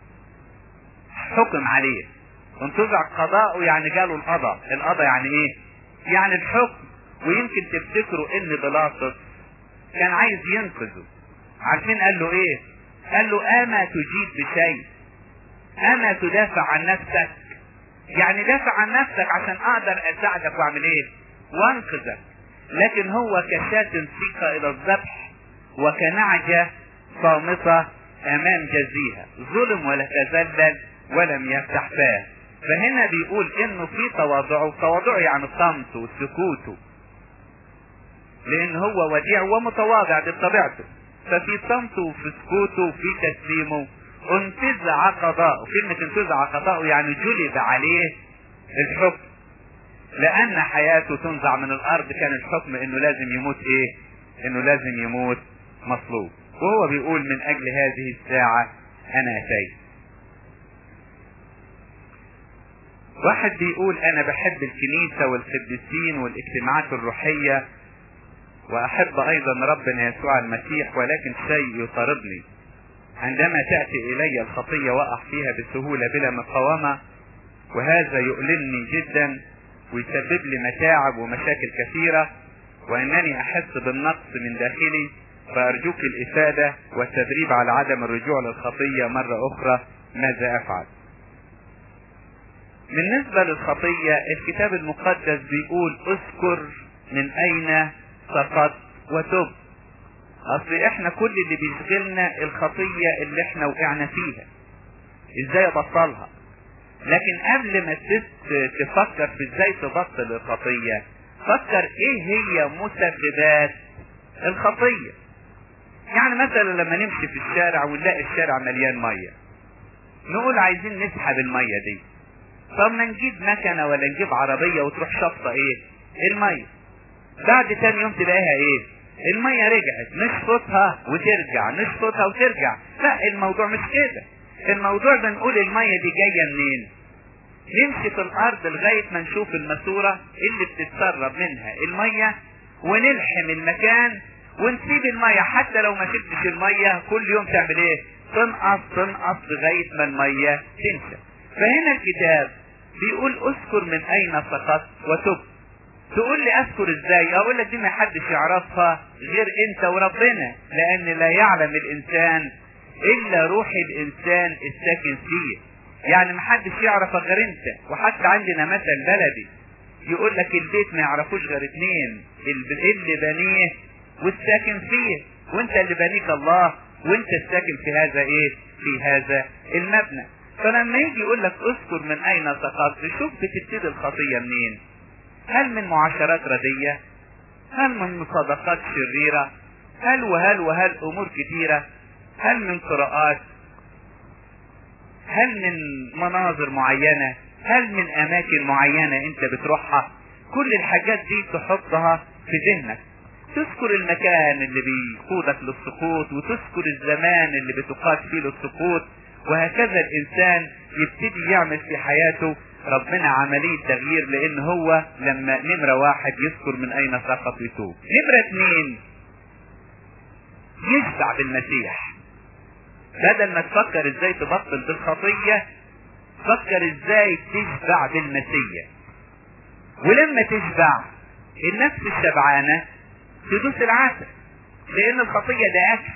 حكم عليه انتزع قضاؤه يعني جاله القضاء القضاء يعني ايه يعني الحكم ويمكن تفتكروا ان بلاطس كان عايز ينقذه عارفين قال له ايه قال له اما تجيب بشيء اما تدافع عن نفسك يعني دافع عن نفسك عشان اقدر اساعدك واعمل ايه وانقذك لكن هو كشاة سيق الى الذبح وكنعجة صامتة امام جزيها ظلم ولا تذلل ولم يفتح فاه فهنا بيقول انه في تواضعه تواضعه يعني صمته وسكوته لان هو وديع ومتواضع بطبيعته ففي صمته وفي سكوته وفي تسليمه انتزع قضاءه كلمة انتزع قضاءه يعني جلب عليه الحكم لان حياته تنزع من الارض كان الحكم انه لازم يموت ايه انه لازم يموت مصلوب وهو بيقول من اجل هذه الساعة انا اتيت واحد بيقول انا بحب الكنيسة والقديسين والاجتماعات الروحية واحب ايضا ربنا يسوع المسيح ولكن شيء يطاردني عندما تأتي الي الخطية واقع فيها بسهولة بلا مقاومة وهذا يؤلمني جدا ويسبب لي متاعب ومشاكل كثيرة وانني احس بالنقص من داخلي فارجوك الافادة والتدريب على عدم الرجوع للخطية مرة اخرى ماذا افعل بالنسبة للخطية الكتاب المقدس بيقول اذكر من اين سقط وتب اصل احنا كل اللي بيشغلنا الخطية اللي احنا وقعنا فيها ازاي ابطلها لكن قبل ما تفكر في ازاي تبطل الخطية فكر ايه هي مسببات الخطية يعني مثلا لما نمشي في الشارع ونلاقي الشارع مليان مية نقول عايزين نسحب المية دي طب ما نجيب مكنة ولا نجيب عربية وتروح شفطة ايه المية بعد تاني يوم تلاقيها ايه المية رجعت نشفطها وترجع نشفطها وترجع لا الموضوع مش كده الموضوع بنقول المية دي جاية منين نمشي في الارض لغاية ما نشوف الماسورة اللي بتتسرب منها المية ونلحم المكان ونسيب المية حتى لو ما شفتش المية كل يوم تعمل ايه تنقص تنقص لغاية ما المية تنشف فهنا الكتاب بيقول اذكر من اين سقطت وتب تقول لي اذكر ازاي اقول لك دي ما حدش يعرفها غير انت وربنا لان لا يعلم الانسان الا روح الانسان الساكن فيه يعني ما حدش يعرفك غير انت وحتى عندنا مثل بلدي يقول لك البيت ما يعرفوش غير اتنين اللي بنيه والساكن فيه وانت اللي بنيك الله وانت الساكن في هذا ايه في هذا المبنى فلما يجي يقول لك اذكر من اين سقطت شوف بتبتدي الخطية منين هل من معاشرات ردية هل من مصادقات شريرة هل وهل وهل امور كثيرة هل من قراءات هل من مناظر معينة هل من اماكن معينة انت بتروحها كل الحاجات دي تحطها في ذهنك تذكر المكان اللي بيقودك للسقوط وتذكر الزمان اللي بتقاد فيه للسقوط وهكذا الانسان يبتدي يعمل في حياته ربنا عملية تغيير لان هو لما نمرة واحد يذكر من اين سقط يتوب نمرة اثنين يشبع بالمسيح بدل ما تفكر ازاي تبطل بالخطية فكر ازاي تشبع بالمسيح ولما تشبع النفس الشبعانة تدوس العسل لان الخطية ده اكل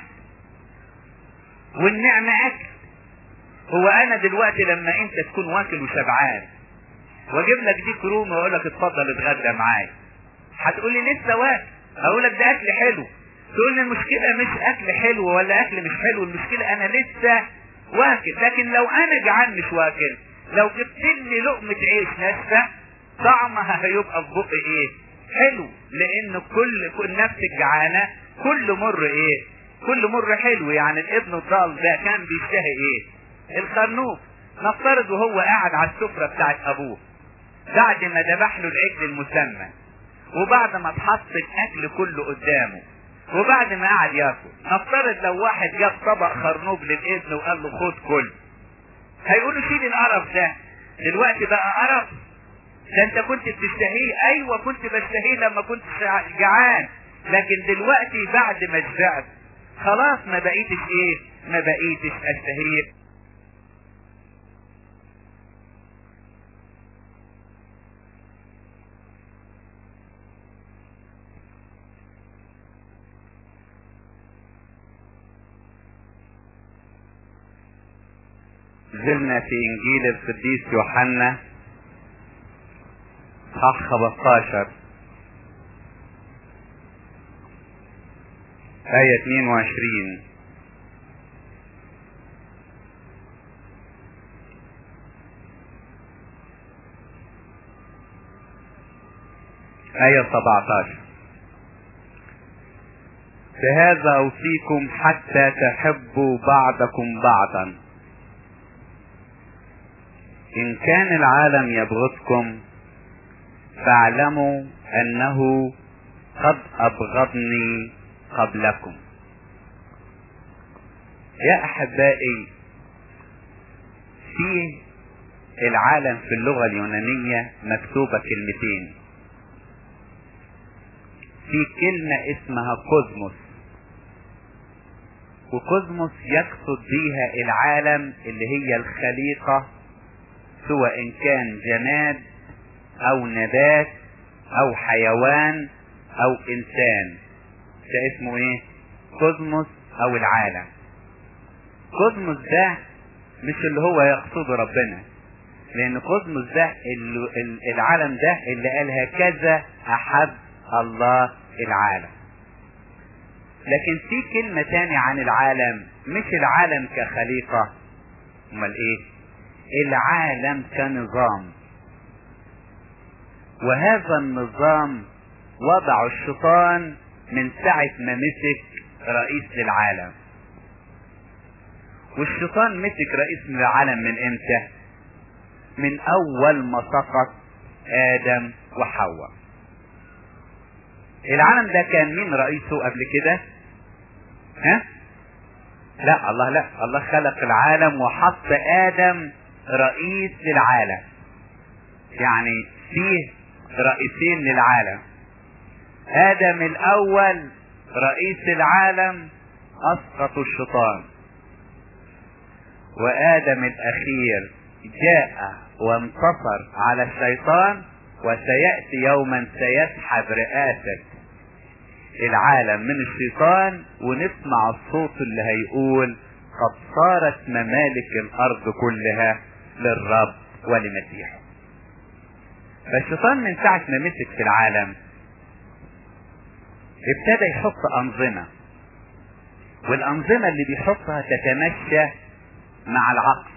والنعمة اكل هو انا دلوقتي لما انت تكون واكل وشبعان واجيب لك دي كروم واقول لك اتفضل اتغدى معايا هتقول لي لسه واكل اقول لك ده اكل حلو تقول لي المشكله مش اكل حلو ولا اكل مش حلو المشكله انا لسه واكل لكن لو انا جعان مش واكل لو جبت لي لقمه عيش ناشفه طعمها هيبقى في بقي ايه حلو لان كل كل نفس الجعانه كل مر ايه كل مر حلو يعني الابن الضال ده كان بيشتهي ايه الخرنوب نفترض وهو قاعد على السفره بتاعت ابوه بعد ما ذبح له العجل المسمى وبعد ما اتحط الاكل كله قدامه وبعد ما قعد ياكل نفترض لو واحد جاب طبق خرنوب للابن وقال له خد كل هيقول له شيل القرف ده دلوقتي بقى قرف ده انت كنت بتشتهيه ايوه كنت بشتهيه لما كنت جعان لكن دلوقتي بعد ما شبعت خلاص ما بقيتش ايه ما بقيتش اشتهيه زلنا في انجيل القديس يوحنا صح 15 آية 22 آية 17 بهذا أوصيكم حتى تحبوا بعضكم بعضا إن كان العالم يبغضكم فاعلموا أنه قد أبغضني قبلكم يا أحبائي في العالم في اللغة اليونانية مكتوبة كلمتين في كلمة اسمها كوزموس وكوزموس يقصد بيها العالم اللي هي الخليقة سواء إن كان جماد أو نبات أو حيوان أو إنسان ده اسمه إيه؟ كوزموس أو العالم كوزموس ده مش اللي هو يقصده ربنا لأن كوزموس ده العالم ده اللي قال هكذا أحب الله العالم لكن في كلمة تانية عن العالم مش العالم كخليقة امال ايه العالم كنظام وهذا النظام وضع الشيطان من ساعة ما مسك رئيس للعالم والشيطان مسك رئيس للعالم من امتى من اول ما سقط ادم وحواء العالم ده كان مين رئيسه قبل كده ها لا الله لا الله خلق العالم وحط ادم رئيس للعالم يعني فيه رئيسين للعالم ادم الاول رئيس العالم اسقطوا الشيطان وادم الاخير جاء وانتصر على الشيطان وسيأتي يوما سيسحب رئاسة العالم من الشيطان ونسمع الصوت اللي هيقول قد صارت ممالك الارض كلها للرب ولمسيحه فالشيطان من ساعة ما مسك في العالم ابتدى يحط انظمة والانظمة اللي بيحطها تتمشى مع العقل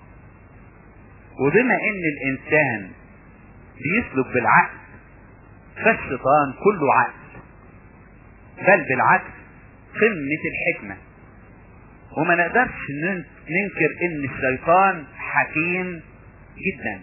وبما ان الانسان بيسلك بالعقل فالشيطان كله عقل بل بالعكس قمة الحكمة وما نقدرش ننكر ان الشيطان حكيم جدا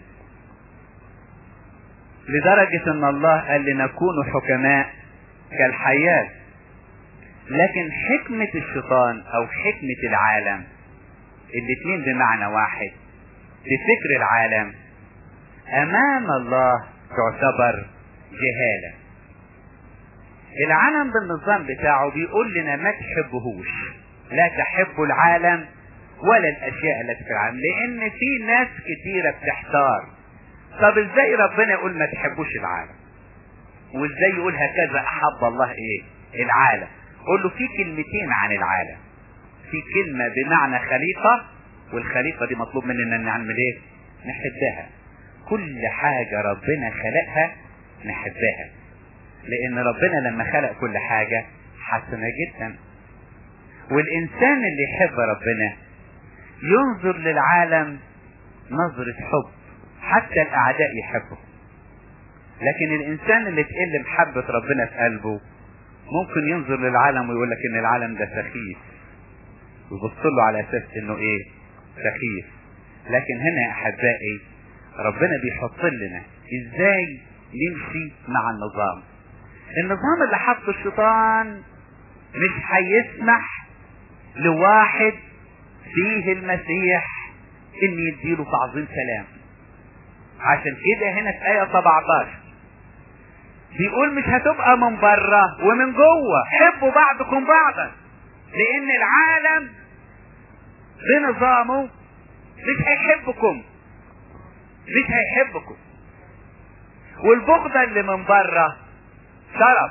لدرجة ان الله قال لنكون حكماء كالحياة لكن حكمة الشيطان او حكمة العالم الاتنين بمعنى واحد بفكر العالم امام الله تعتبر جهالة العالم بالنظام بتاعه بيقول لنا ما تحبهوش لا تحبوا العالم ولا الاشياء التي في العالم لان في ناس كتيرة بتحتار طب ازاي ربنا يقول ما تحبوش العالم وازاي يقول هكذا احب الله ايه العالم قول له في كلمتين عن العالم في كلمة بمعنى خليقة والخليقة دي مطلوب مننا نعمل ايه نحبها كل حاجة ربنا خلقها نحبها لان ربنا لما خلق كل حاجة حسنة جدا والانسان اللي يحب ربنا ينظر للعالم نظرة حب حتى الاعداء يحبه لكن الانسان اللي تقل محبة ربنا في قلبه ممكن ينظر للعالم ويقول لك ان العالم ده سخيف ويبص له على اساس انه ايه سخيف لكن هنا يا احبائي ربنا بيحط لنا ازاي نمشي مع النظام النظام اللي حطه الشيطان مش هيسمح لواحد فيه المسيح ان يديله تعظيم سلام عشان كده هنا في آية 17 بيقول مش هتبقى من بره ومن جوه حبوا بعضكم بعضا لان العالم بنظامه مش هيحبكم مش هيحبكم والبغضة اللي من بره شرف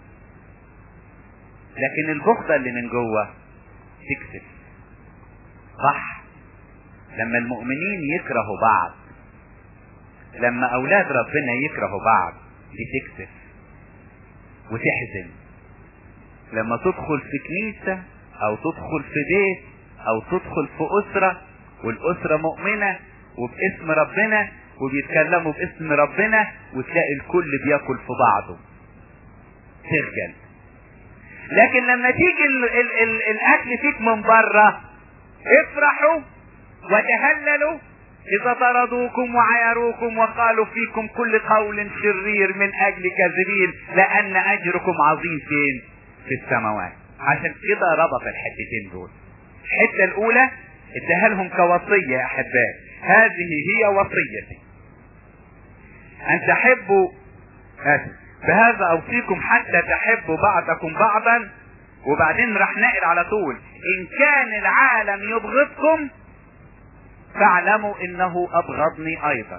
لكن البغضة اللي من جوه تكسب صح لما المؤمنين يكرهوا بعض لما اولاد ربنا يكرهوا بعض بتكسب وتحزن لما تدخل في كنيسة او تدخل في بيت او تدخل في اسرة والاسرة مؤمنة وباسم ربنا وبيتكلموا باسم ربنا وتلاقي الكل بياكل في بعضه تخجل لكن لما تيجي ال ال ال الاكل فيك من بره افرحوا وتهللوا اذا طردوكم وعيروكم وقالوا فيكم كل قول شرير من اجل كاذبين لان اجركم عظيم فين في السماوات عشان كده ربط الحتتين دول الحته الاولى اداها لهم كوصيه يا احبائي هذه هي وصيتي ان تحبوا بهذا اوصيكم حتى تحبوا بعضكم بعضا وبعدين راح نقل على طول ان كان العالم يبغضكم فاعلموا انه ابغضني ايضا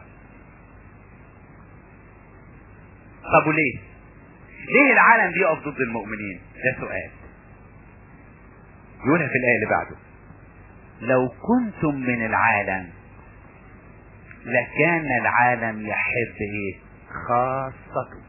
طب وليه ليه العالم بيقف ضد المؤمنين ده سؤال يقولها في الايه اللي بعده لو كنتم من العالم لكان العالم يحب ايه خاصته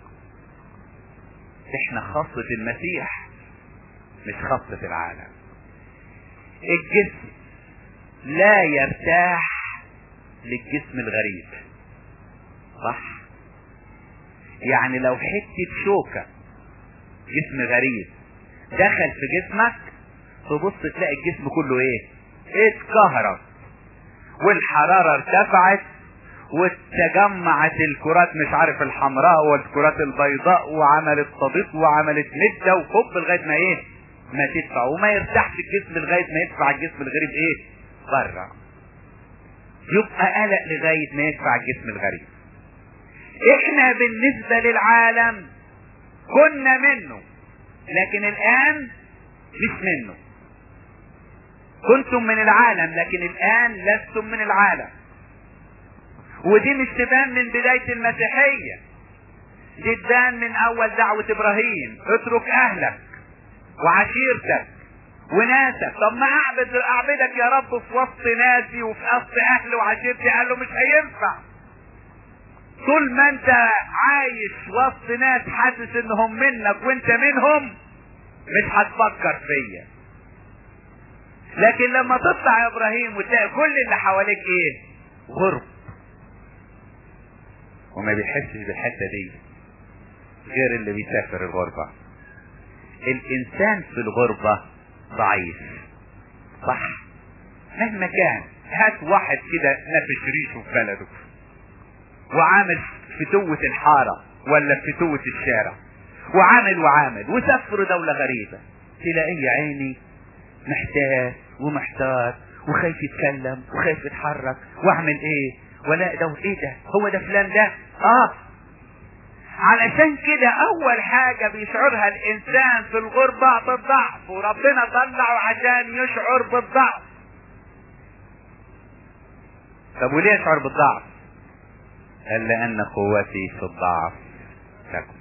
احنا خاصة المسيح مش خاصة العالم الجسم لا يرتاح للجسم الغريب صح يعني لو حتة شوكة جسم غريب دخل في جسمك تبص تلاقي الجسم كله ايه اتكهرب والحرارة ارتفعت وتجمعت الكرات مش عارف الحمراء والكرات البيضاء وعملت صديق وعملت مدة وحب لغاية ما ايه ما تدفع وما يرتاحش الجسم لغاية ما يدفع الجسم الغريب ايه بره يبقى قلق لغاية ما يدفع الجسم الغريب احنا بالنسبة للعالم كنا منه لكن الان مش منه كنتم من العالم لكن الان لستم من العالم ودي مش تبان من بداية المسيحية دي تبان من اول دعوة ابراهيم اترك اهلك وعشيرتك وناسك طب ما اعبد اعبدك يا رب في وسط ناسي وفي وسط اهلي وعشيرتي قال له مش هينفع طول ما انت عايش وسط ناس حاسس انهم منك وانت منهم مش هتفكر فيا لكن لما تطلع يا ابراهيم وتلاقي كل اللي حواليك ايه غرب وما بيحسش بالحته دي غير اللي بيسافر الغربه الانسان في الغربه ضعيف صح مهما كان هات واحد كده نفش ريشه في بلده وعامل فتوة الحارة ولا فتوة الشارع وعامل وعامل وسافروا دولة غريبة تلاقيه يا عيني محتاج ومحتار وخايف يتكلم وخايف يتحرك واعمل ايه ولا ده ايه ده هو ده فلان ده اه علشان كده اول حاجة بيشعرها الانسان في الغربة بالضعف وربنا طلعه عشان يشعر بالضعف طب وليه يشعر بالضعف قال لان قوتي في الضعف تكبر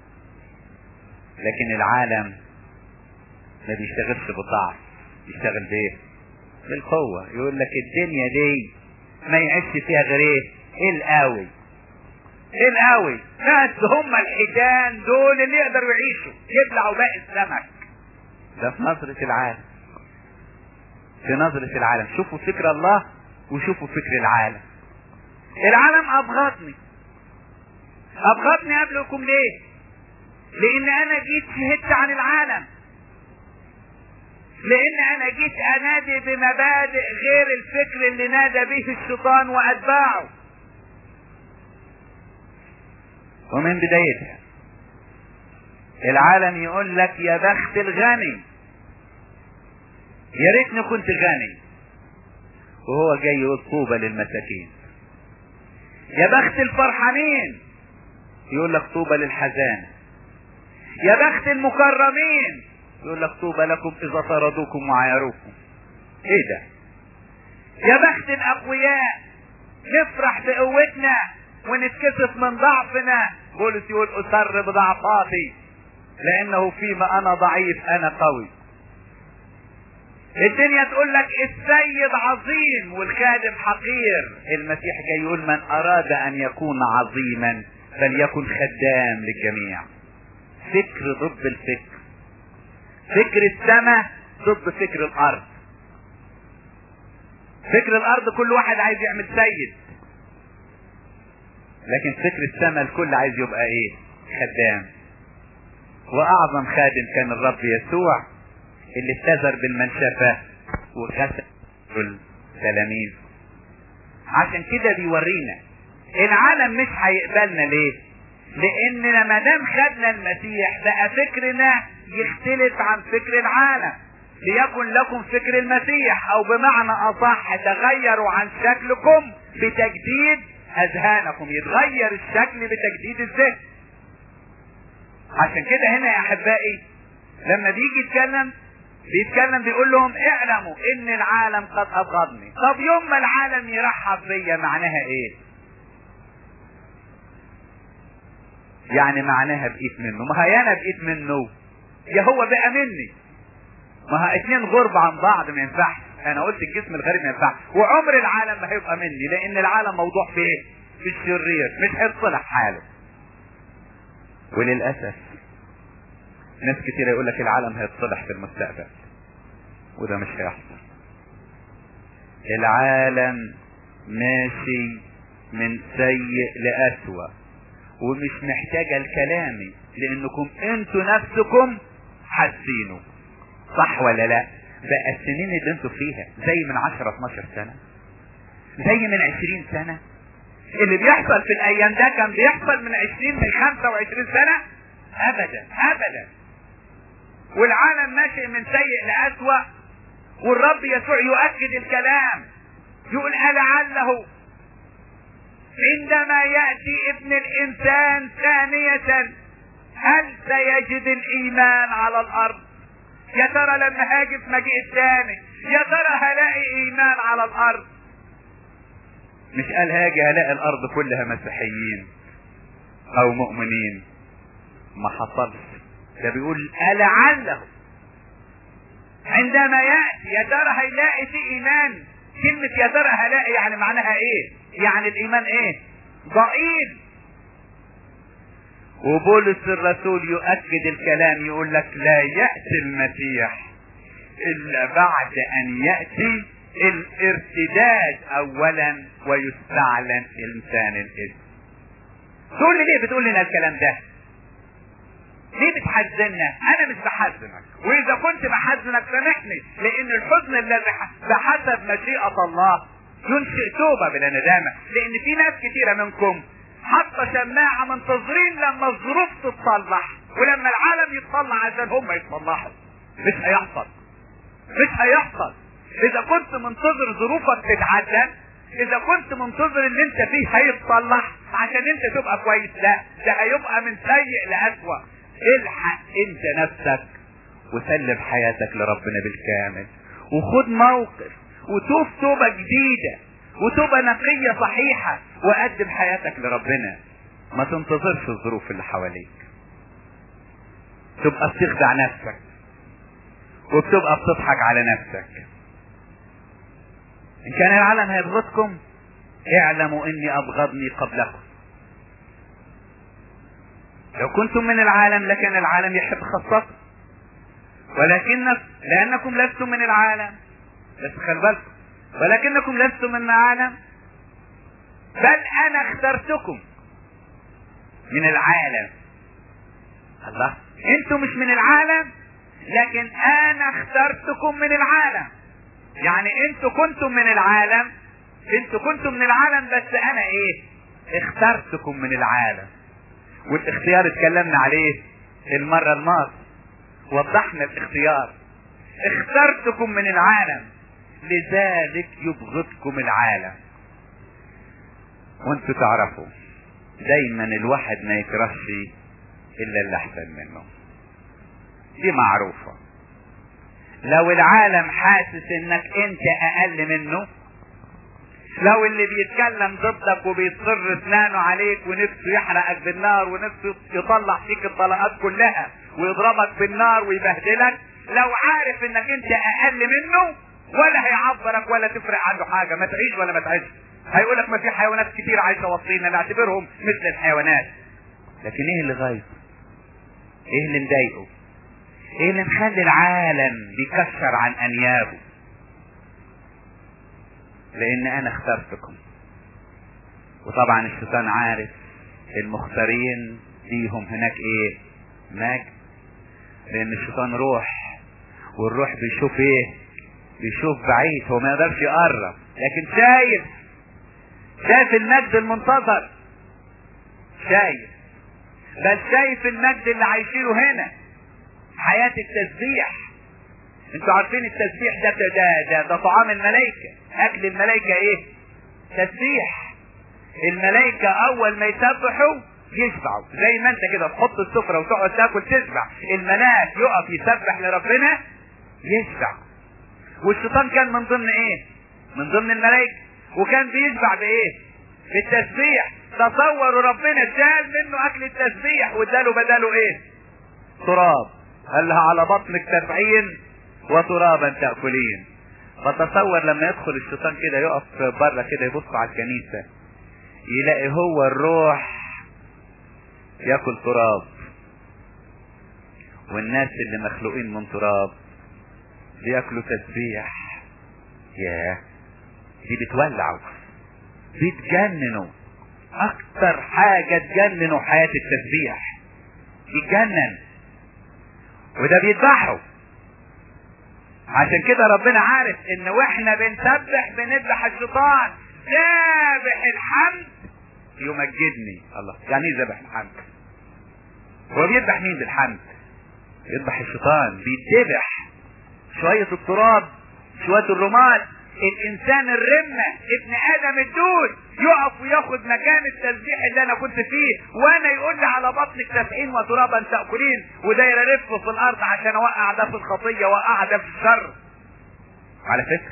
لكن العالم ما بيشتغلش بالضعف بيشتغل بايه بالقوة يقول لك الدنيا دي ما يعيش فيها غير ايه ايه القوي ايه القوي بس هم الحيتان دول اللي يقدروا يعيشوا يبلعوا باقي السمك ده في نظرة العالم في نظرة العالم شوفوا فكر الله وشوفوا فكر العالم العالم ابغضني ابغضني قبلكم ليه لان انا جيت شهدت عن العالم لان انا جيت انادي بمبادئ غير الفكر اللي نادى به الشيطان واتباعه ومن بدايتها العالم يقول لك يا بخت الغني يا ريتني كنت غني وهو جاي يقول طوبى للمساكين يا بخت الفرحانين يقول لك طوبى للحزان يا بخت المكرمين يقول لك طوبى لكم اذا طردوكم وعايروكم ايه ده يا بخت الاقوياء نفرح بقوتنا ونتكسف من ضعفنا بولس يقول اسر بضعفاتي لانه فيما انا ضعيف انا قوي الدنيا تقول لك السيد عظيم والخادم حقير المسيح جاي يقول من اراد ان يكون عظيما فليكن خدام للجميع فكر ضد الفكر فكر السماء ضد فكر الارض فكر الارض كل واحد عايز يعمل سيد لكن فكر السماء الكل عايز يبقى ايه خدام واعظم خادم كان الرب يسوع اللي اتزر بالمنشفة وغسل التلاميذ عشان كده بيورينا العالم مش هيقبلنا ليه لاننا ما دام خدنا المسيح بقى فكرنا يختلف عن فكر العالم ليكن لكم فكر المسيح او بمعنى اصح تغيروا عن شكلكم بتجديد اذهانكم يتغير الشكل بتجديد الذهن عشان كده هنا يا احبائي لما بيجي يتكلم بيتكلم بيقول لهم اعلموا ان العالم قد ابغضني طب يوم ما العالم يرحب بيا معناها ايه يعني معناها بقيت منه ما هي انا بقيت منه يا هو بقى مني ما ها اتنين غرب عن بعض ما ينفعش انا قلت الجسم الغريب ما ينفعش وعمر العالم ما هيبقى مني لان العالم موضوع في ايه في الشرير مش هيتصلح حاله وللاسف ناس كتير يقول لك العالم هيتصلح في المستقبل وده مش هيحصل العالم ماشي من سيء لأسوأ ومش محتاجة لكلامي لانكم انتوا نفسكم حاسينه صح ولا لا بقى السنين اللي انتوا فيها زي من 10 12 سنة زي من 20 سنة اللي بيحصل في الايام ده كان بيحصل من 20 من 25 سنة ابدا ابدا والعالم ماشي من سيء لأسوأ والرب يسوع يؤكد الكلام يقول ألعله عندما يأتي ابن الإنسان ثانية هل سيجد الإيمان على الأرض يا ترى لما هاجي في مجيء الثاني يا ترى هلاقي إيمان على الأرض مش قال هاجي هلاقي الأرض كلها مسيحيين أو مؤمنين ما حصلش ده بيقول ألعله عندما يأتي يا ترى هيلاقي في إيمان كلمة يا ترى هلاقي يعني معناها إيه؟ يعني الإيمان إيه؟ ضئيل وبولس الرسول يؤكد الكلام يقول لك لا يأتي المسيح إلا بعد أن يأتي الارتداد أولا ويستعلن إنسان الاسم تقول لي ليه بتقول لنا الكلام ده؟ ليه بتحزننا انا مش بحزنك واذا كنت بحزنك سامحني لان الحزن الذي بحسب مشيئة الله ينشئ توبة بلا ندامة لان في ناس كتيرة منكم حتى شماعة منتظرين لما الظروف تتصلح ولما العالم يتصلح عشان هم يتصلحوا مش هيحصل مش هيحصل اذا كنت منتظر ظروفك تتعدل اذا كنت منتظر ان انت فيه هيتصلح عشان انت تبقى كويس لا ده هيبقى من سيء لأسوأ الحق انت نفسك وسلم حياتك لربنا بالكامل وخد موقف وتوب توبة جديدة وتوبة نقية صحيحة وقدم حياتك لربنا ما تنتظرش الظروف اللي حواليك تبقى بتخدع نفسك وبتبقى بتضحك على نفسك ان كان العالم هيبغضكم اعلموا اني ابغضني قبلكم لو كنتم من العالم لكان العالم يحب خاصته ولكن لانكم لستم من العالم بس خلي بالكم ولكنكم لستم من العالم بل انا اخترتكم من العالم الله انتم مش من العالم لكن انا اخترتكم من العالم يعني انتوا كنتم من العالم انتوا كنتم من العالم بس انا ايه اخترتكم من العالم والاختيار اتكلمنا عليه المرة الماضية وضحنا الاختيار اخترتكم من العالم لذلك يبغضكم العالم وانتوا تعرفوا دايما الواحد ما يكرهش الا اللي احسن منه دي معروفة لو العالم حاسس انك انت اقل منه لو اللي بيتكلم ضدك وبيصر اسنانه عليك ونفسه يحرقك بالنار ونفسه يطلع فيك الطلقات كلها ويضربك بالنار ويبهدلك لو عارف انك انت اقل منه ولا هيعبرك ولا تفرق عنه حاجه ما تعيش ولا ما تعيش هيقولك ما في حيوانات كتير عايشه وسطينا نعتبرهم مثل الحيوانات لكن ايه اللي غايظه ايه اللي مضايقه ايه اللي مخلي العالم بيكشر عن انيابه لان انا اخترتكم وطبعا الشيطان عارف المختارين ليهم هناك ايه مجد لان الشيطان روح والروح بيشوف ايه بيشوف بعيد هو ما يقدرش يقرب لكن شايف شايف المجد المنتظر شايف بل شايف المجد اللي عايشينه هنا حياة التسبيح انتوا عارفين التسبيح ده ده ده, ده طعام الملائكة اكل الملائكة ايه تسبيح الملائكة اول ما يسبحوا يشبعوا زي ما انت كده تحط السفرة وتقعد تاكل تشبع الملاك يقف يسبح لربنا يشبع والشيطان كان من ضمن ايه من ضمن الملائكة وكان بيشبع بايه بالتسبيح تصوروا ربنا شال منه اكل التسبيح واداله بداله ايه تراب قال لها على بطنك تبعين وترابا تأكلين فتصور لما يدخل الشيطان كده يقف بره كده يبص على الكنيسة يلاقي هو الروح ياكل تراب والناس اللي مخلوقين من تراب بياكلوا تسبيح ياه دي بتولعوا بيتجننوا اكتر حاجة تجننوا حياة التسبيح يتجنن وده بيذبحوا عشان كده ربنا عارف ان واحنا بنسبح بنذبح الشيطان ذابح الحمد يمجدني الله يعني ايه ذبح الحمد هو بيذبح مين بالحمد يذبح الشيطان بيتذبح شوية التراب شوية الرمال الانسان الرمة ابن ادم الدود يقف وياخد مكان التسبيح اللي انا كنت فيه وانا يقول لي على بطنك تسعين وترابا تأكلين وداير الف في الارض عشان اوقع ده في الخطية واوقع ده في الشر على فكرة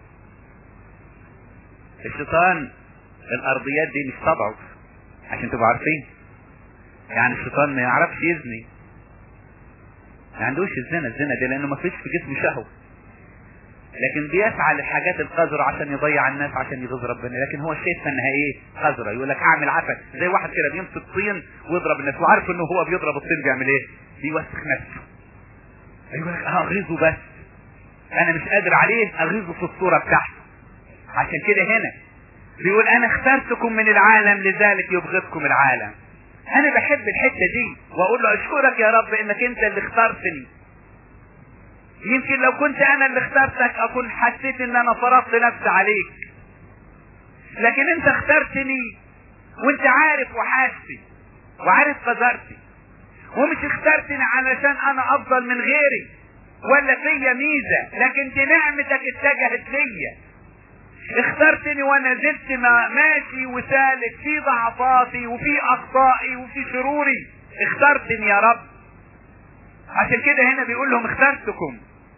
الشيطان الارضيات دي مش طبعه عشان تبقوا عارفين يعني الشيطان ما يعرفش يزني ما عندوش الزنا الزنا دي لانه ما فيش في جسمه شهوه لكن بيسعى للحاجات القذرة عشان يضيع الناس عشان يغيظ ربنا لكن هو شايف انها ايه قذرة يقول لك اعمل عفن زي واحد كده بيمسك طين ويضرب الناس وعارف انه هو بيضرب الطين بيعمل ايه بيوسخ نفسه يقول لك اه اغيظه بس انا مش قادر عليه اغيظه في الصورة بتاعته عشان كده هنا بيقول انا اخترتكم من العالم لذلك يبغضكم العالم انا بحب الحتة دي واقول له اشكرك يا رب انك انت اللي اخترتني يمكن لو كنت انا اللي اخترتك اكون حسيت ان انا فرضت نفسي عليك لكن انت اخترتني وانت عارف وحاسي وعارف قدرتي ومش اخترتني علشان انا افضل من غيري ولا فيا ميزة لكن دي نعمتك اتجهت ليا اخترتني وانا زلت ما ماشي وسالك في ضعفاتي وفي اخطائي وفي شروري اخترتني يا رب عشان كده هنا بيقول لهم اخترتكم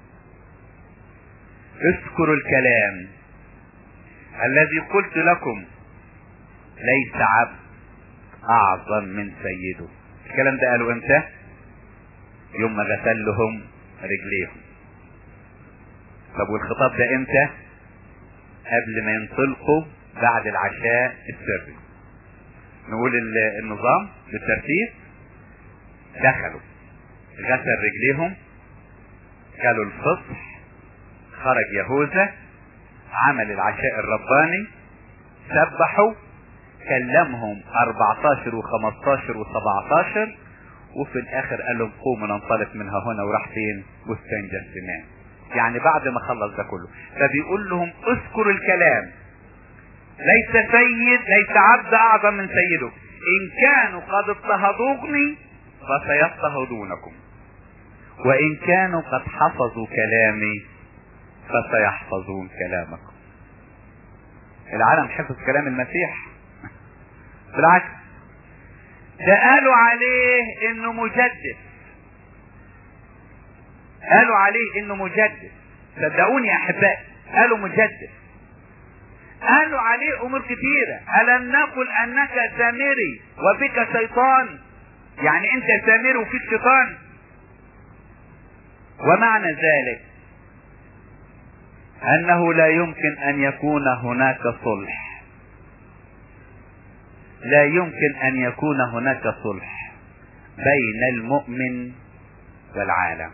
اذكروا الكلام الذي قلت لكم ليس عبد اعظم من سيده الكلام ده قالوا امتى يوم ما غسل لهم رجليهم طب والخطاب ده امتى قبل ما ينطلقوا بعد العشاء السري نقول النظام بالترتيب دخلوا غسل رجليهم كلوا الفصح خرج يهوذا عمل العشاء الرباني سبحوا كلمهم 14 و15 و17 وفي الاخر قال لهم قوموا ننطلق منها هنا وراح فين بستان جسمان يعني بعد ما خلص ده كله فبيقول لهم اذكروا الكلام ليس سيد ليس عبد اعظم من سيده ان كانوا قد اضطهدوني فسيضطهدونكم وان كانوا قد حفظوا كلامي فسيحفظون كلامكم العالم حفظ كلام المسيح بالعكس ده قالوا عليه انه مجدد قالوا عليه انه مجدد صدقوني يا احبائي قالوا مجدد قالوا عليه امور كثيرة الم نقل انك سامري وبك شيطان يعني انت سامري وفيك شيطان ومعنى ذلك انه لا يمكن ان يكون هناك صلح لا يمكن ان يكون هناك صلح بين المؤمن والعالم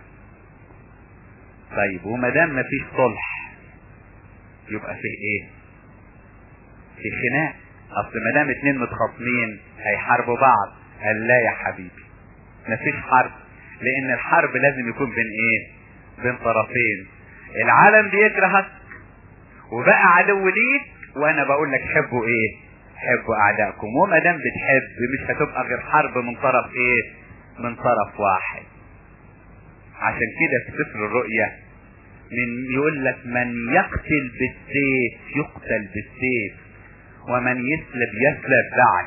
طيب وما دام مفيش صلح يبقى فيه ايه في خناق اصل ما دام اتنين متخاصمين هيحاربوا بعض قال لا يا حبيبي مفيش حرب لان الحرب لازم يكون بين ايه بين طرفين العالم بيكرهك وبقى عدو ليك وانا بقول لك حبوا ايه حبوا اعدائكم وما دام بتحب مش هتبقى غير حرب من طرف ايه من طرف واحد عشان كده في سفر الرؤيا من يقول لك من يقتل بالسيف يقتل بالسيف ومن يسلب يسلب بعد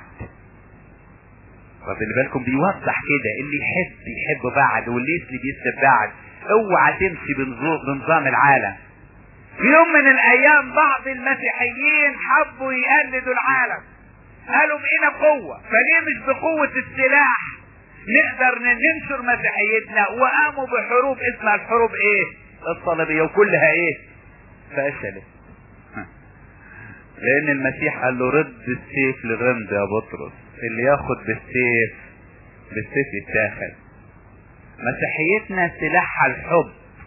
واخد بالكم بيوضح كده اللي يحب يحب بعد واللي يسلب يسلب بعد اوعى تمشي بنظام العالم في يوم من الايام بعض المسيحيين حبوا يقلدوا العالم قالوا بقينا قوة فليه مش بقوة السلاح نقدر ننشر مسيحيتنا وقاموا بحروب اسمها الحروب ايه الصليبية وكلها ايه فشلت لان المسيح قال له رد السيف للرمز يا بطرس اللي ياخد بالسيف بالسيف يتاخد مسيحيتنا سلاحها الحب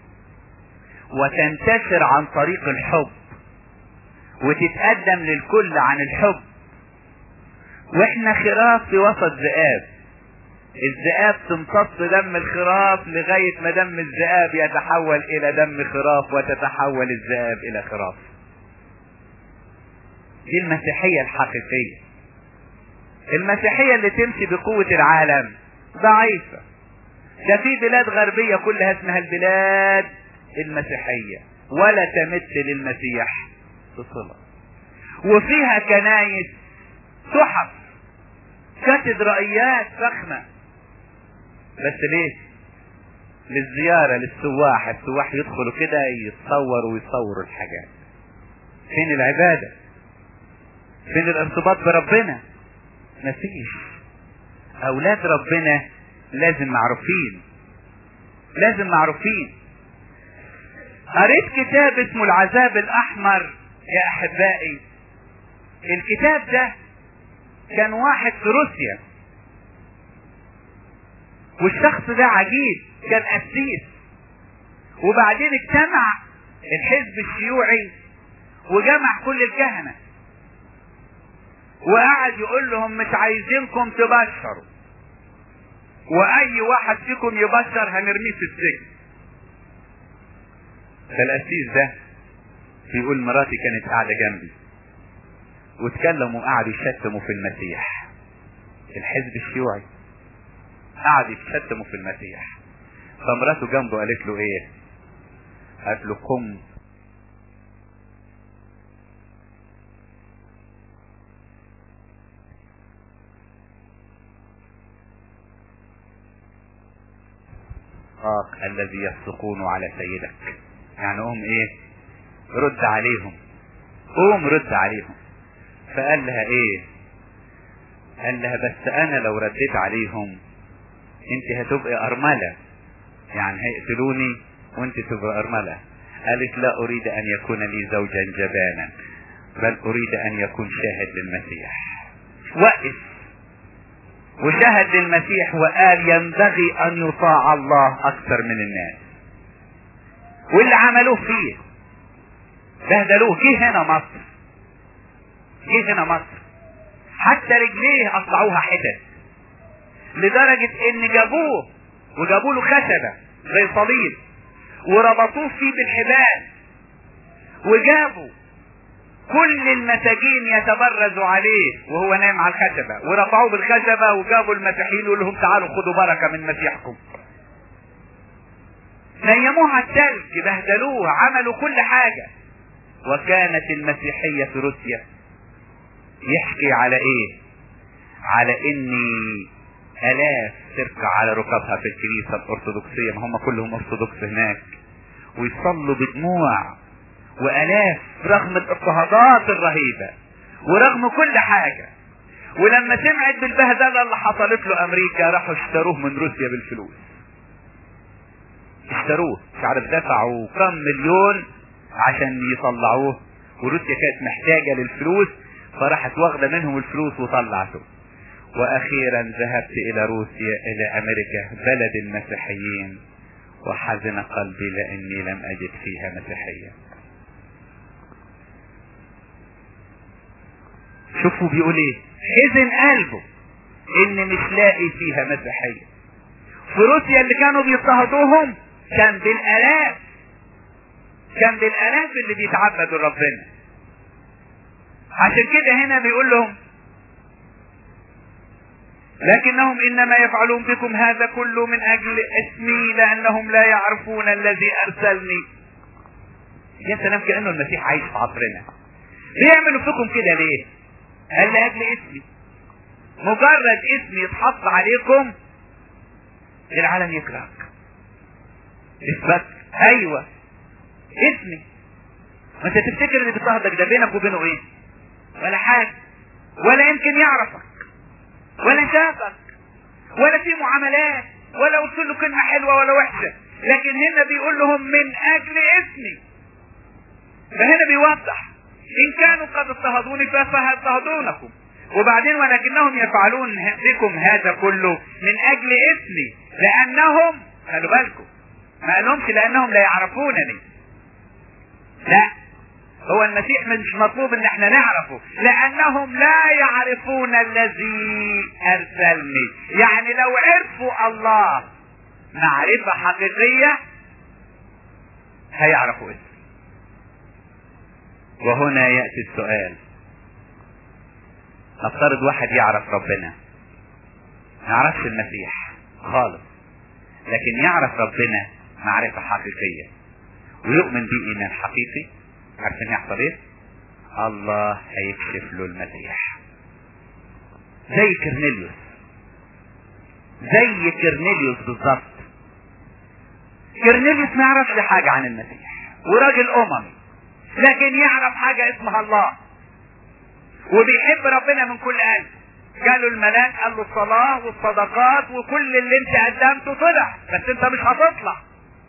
وتنتشر عن طريق الحب وتتقدم للكل عن الحب واحنا خراف في وسط ذئاب الذئاب تمتص دم الخراف لغاية ما دم الذئاب يتحول الى دم خراف وتتحول الذئاب الى خراف دي المسيحية الحقيقية المسيحية اللي تمشي بقوة العالم ضعيفة ده في بلاد غربية كلها اسمها البلاد المسيحية ولا تمت للمسيح بصلة وفيها كنايس تحف كاتدرائيات فخمة بس ليه للزيارة للسواح السواح يدخلوا كده يتصوروا ويصوروا الحاجات فين العبادة فين الارتباط بربنا مفيش اولاد ربنا لازم معروفين لازم معروفين قريت كتاب اسمه العذاب الاحمر يا احبائي الكتاب ده كان واحد في روسيا والشخص ده عجيب كان قسيس وبعدين اجتمع الحزب الشيوعي وجمع كل الكهنه وقعد يقول لهم مش عايزينكم تبشروا واي واحد فيكم يبشر هنرميه في السجن فالقسيس ده بيقول مراتي كانت قاعده جنبي واتكلموا وقعدوا يشتموا في المسيح الحزب الشيوعي قعدوا يشتموا في المسيح فمراته جنبه قالت له ايه قالت له قم الاسواق الذي يسقون على سيدك يعني قوم ايه رد عليهم قوم رد عليهم فقال لها ايه قال لها بس انا لو رديت عليهم انت هتبقى ارملة يعني هيقتلوني وانت تبقى ارملة قالت لا اريد ان يكون لي زوجا جبانا بل اريد ان يكون شاهد للمسيح وقف وشهد للمسيح وقال ينبغي ان يطاع الله اكثر من الناس واللي عملوه فيه بهدلوه جه هنا مصر جه هنا مصر حتى رجليه قطعوها حتت لدرجة ان جابوه وجابوا له خشبة زي صليب وربطوه فيه بالحبال وجابوا كل المساجين يتبرزوا عليه وهو نايم على الخشبة ورفعوه بالخشبة وجابوا المسيحيين يقول لهم تعالوا خدوا بركة من مسيحكم نيموه على التلج بهدلوه عملوا كل حاجة وكانت المسيحية في روسيا يحكي على ايه على اني الاف تركع على ركبها في الكنيسة الارثوذكسية ما هم كلهم ارثوذكس هناك ويصلوا بدموع والاف رغم الاضطهادات الرهيبة ورغم كل حاجة ولما سمعت بالبهدلة اللي حصلت له امريكا راحوا اشتروه من روسيا بالفلوس اشتروه مش عارف دفعوا كم مليون عشان يطلعوه وروسيا كانت محتاجة للفلوس فراحت واخدة منهم الفلوس وطلعته واخيرا ذهبت الى روسيا الى امريكا بلد المسيحيين وحزن قلبي لاني لم اجد فيها مسيحية شوفوا بيقول ايه حزن قلبه ان مش لاقي فيها مسيحية في روسيا اللي كانوا بيضطهدوهم كان بالالاف كان بالالاف اللي بيتعبدوا ربنا عشان كده هنا بيقول لهم لكنهم انما يفعلون بكم هذا كله من اجل اسمي لانهم لا يعرفون الذي ارسلني يا سلام كانه المسيح عايش في عصرنا بيعملوا فيكم كده ليه قال لاجل اسمي مجرد اسمي يتحط عليكم العالم يكرهك اثبت ايوه اسمي ما انت تفتكر اللي بيضطهدك ده بينك وبينه ايه ولا حاجه ولا يمكن يعرفك ولا شافك ولا في معاملات ولا قلت له كلمه حلوه ولا وحشه لكن هنا بيقول لهم من اجل اسمي فهنا بيوضح ان كانوا قد اضطهدوني فسيضطهدونكم وبعدين ولكنهم يفعلون بكم هذا كله من اجل اسمي لانهم خلوا بالكم ما قالهمش لانهم لا يعرفونني لا هو المسيح مش مطلوب ان احنا نعرفه لانهم لا يعرفون الذي ارسلني يعني لو عرفوا الله معرفة حقيقية هيعرفوا اسمه وهنا يأتي السؤال نفترض واحد يعرف ربنا ما يعرفش المسيح خالص لكن يعرف ربنا معرفة حقيقية ويؤمن بيه ايمان حقيقي عارفين يحصل ايه الله هيكشف له المسيح زي كرنيليوس زي كرنيليوس بالظبط كرنيليوس ما يعرفش حاجة عن المسيح وراجل اممي لكن يعرف حاجة اسمها الله وبيحب ربنا من كل قلب قالوا الملاك قال له الصلاة والصدقات وكل اللي انت قدمته طلع بس انت مش هتطلع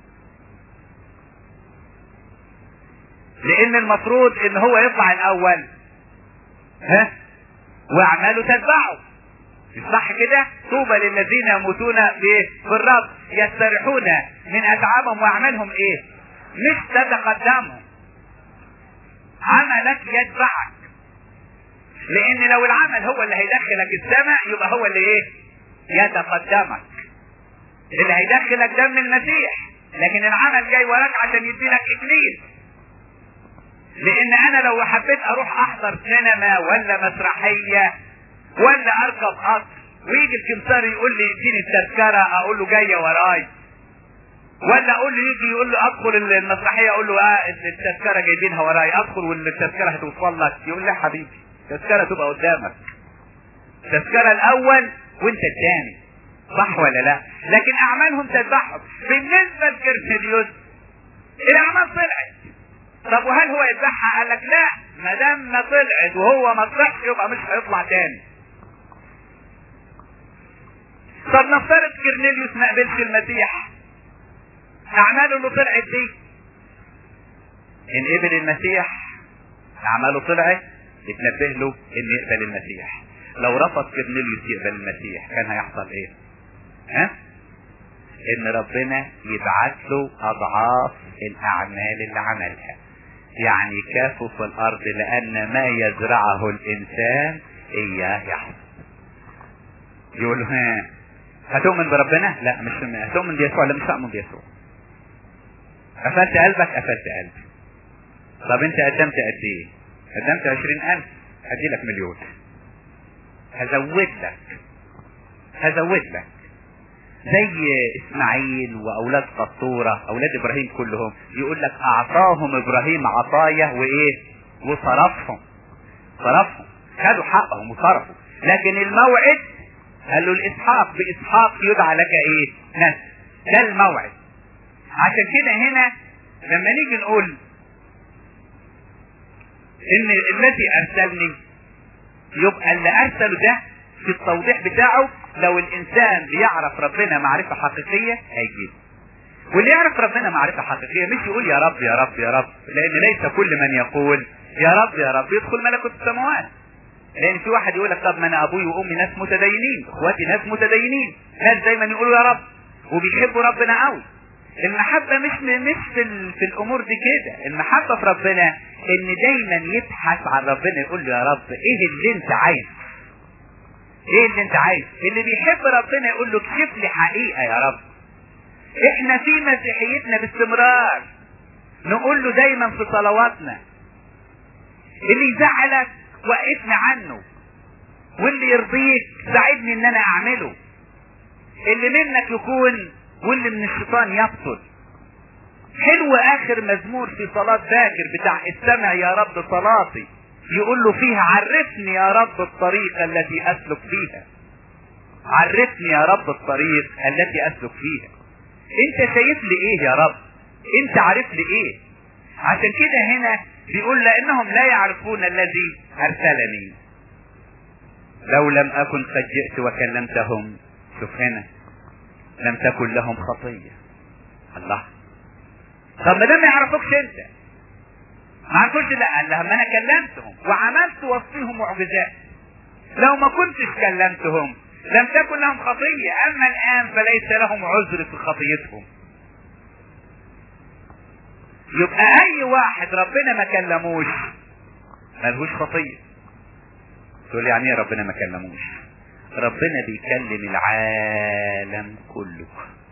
لان المفروض ان هو يطلع الاول ها واعماله تتبعه صح كده طوبى للذين يموتون في الرب يستريحون من اتعابهم واعمالهم ايه مش تتقدمهم عملك يتبعك لان لو العمل هو اللي هيدخلك السماء يبقى هو اللي ايه يتقدمك اللي هيدخلك دم المسيح لكن العمل جاي وراك عشان يديلك اكليل لان انا لو حبيت اروح احضر سينما ولا مسرحية ولا اركب قطر ويجي الكمسار يقول لي اديني التذكرة اقول له جاية وراي ولا اقول له يجي يقول له ادخل المسرحية اقول له اه التذكرة جايبينها وراي ادخل والتذكرة هتوصل لك يقول لي حبيبي التذكرة تبقى قدامك التذكرة الاول وانت الثاني صح ولا لا لكن اعمالهم تذبحهم بالنسبة لكرنيليوس الاعمال طلعت طب وهل هو يذبحها قال لك لا ما دام ما طلعت وهو ما طلعش يبقى مش هيطلع تاني طب نفترض كرنيليوس ما قبلش المسيح اعماله اللي طلعت دي ان قبل المسيح اعماله طلعت يتنبه له ان يقبل المسيح لو رفض كرنيليوس يقبل المسيح كان هيحصل ايه ها ان ربنا يبعت له اضعاف الاعمال اللي عملها يعني كافوا في الارض لان ما يزرعه الانسان اياه يحصل يقول له ها هتؤمن بربنا لا مش هتؤمن بيسوع لا مش هؤمن بيسوع قفلت قلبك قفلت قلبي طب انت قدمت قد ايه قدمت عشرين الف هدي لك مليون هزود لك هزود لك زي اسماعيل واولاد قطورة اولاد ابراهيم كلهم يقول لك اعطاهم ابراهيم عطايا وايه وصرفهم صرفهم خدوا حقهم وصرفوا لكن الموعد قال له الاسحاق باسحاق يدعى لك ايه نسل ده الموعد عشان كده هنا لما نيجي نقول ان الذي ارسلني يبقى اللي ارسله ده في التوضيح بتاعه لو الانسان بيعرف ربنا معرفة حقيقية هيجيب واللي يعرف ربنا معرفة حقيقية مش يقول يا رب يا رب يا رب لان ليس كل من يقول يا رب يا رب يدخل ملكوت السماوات لان في واحد يقول لك طب ما انا ابوي وامي ناس متدينين اخواتي ناس متدينين ناس دايما يقولوا يا رب وبيحبوا ربنا قوي المحبة مش مش في, ال... في الامور دي كده المحبة في ربنا ان دايما يبحث عن ربنا يقول له يا رب ايه اللي انت عايزه ايه اللي انت عايز اللي بيحب ربنا يقول له اكشف لي حقيقة يا رب احنا في مسيحيتنا باستمرار نقول له دايما في صلواتنا اللي يزعلك وقفنا عنه واللي يرضيك ساعدني ان انا اعمله اللي منك يكون واللي من الشيطان يبطل حلو اخر مزمور في صلاة باكر بتاع استمع يا رب صلاتي يقول له فيها عرفني يا رب الطريق التي اسلك فيها عرفني يا رب الطريق التي اسلك فيها انت شايف لي ايه يا رب انت عارف لي ايه عشان كده هنا بيقول لانهم لا يعرفون الذي ارسلني لو لم اكن قد جئت وكلمتهم شوف هنا لم تكن لهم خطية الله طب ما دام ما يعرفوكش انت ما عرفوش لا قال لهم انا كلمتهم وعملت وصفيهم معجزات لو ما كنتش كلمتهم لم تكن لهم خطية اما الان فليس لهم عذر في خطيتهم يبقى اي واحد ربنا ما كلموش ملهوش خطية تقول يعني ايه ربنا ما كلموش ربنا بيكلم العالم كله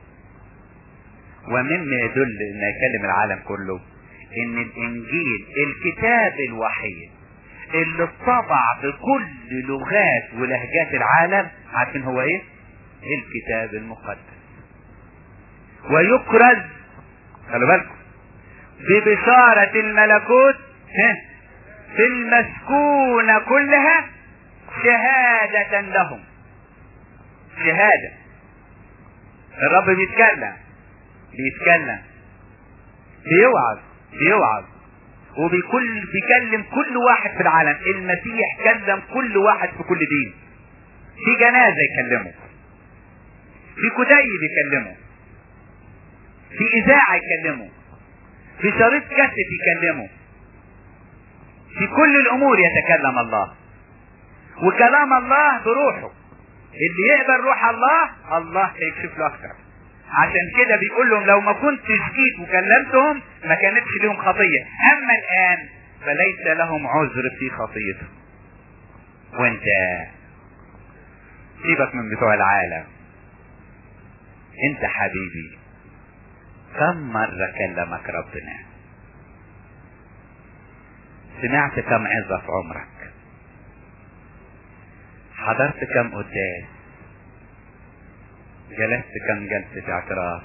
ومما يدل ان يكلم العالم كله ان الانجيل الكتاب الوحيد اللي اتطبع بكل لغات ولهجات العالم عارفين هو ايه الكتاب المقدس ويكرز خلوا بالكم ببشارة الملكوت في المسكونة كلها شهادة لهم شهادة الرب بيتكلم بيتكلم بيوعظ بيوعظ وبكل بيكلم كل واحد في العالم المسيح كلم كل واحد في كل دين في جنازة يكلمه في كتيب يكلمه في إذاعة يكلمه في شريط كاسيت يكلمه في كل الأمور يتكلم الله وكلام الله بروحه اللي يقبل روح الله الله هيكشف له اكتر عشان كده بيقول لهم لو ما كنتش جيت وكلمتهم ما كانتش لهم خطية اما الان فليس لهم عذر في خطيتهم وانت سيبك من بتوع العالم انت حبيبي كم مرة كلمك ربنا سمعت كم عظة في عمرك حضرت كم قداس جلست كم جلسة اعتراف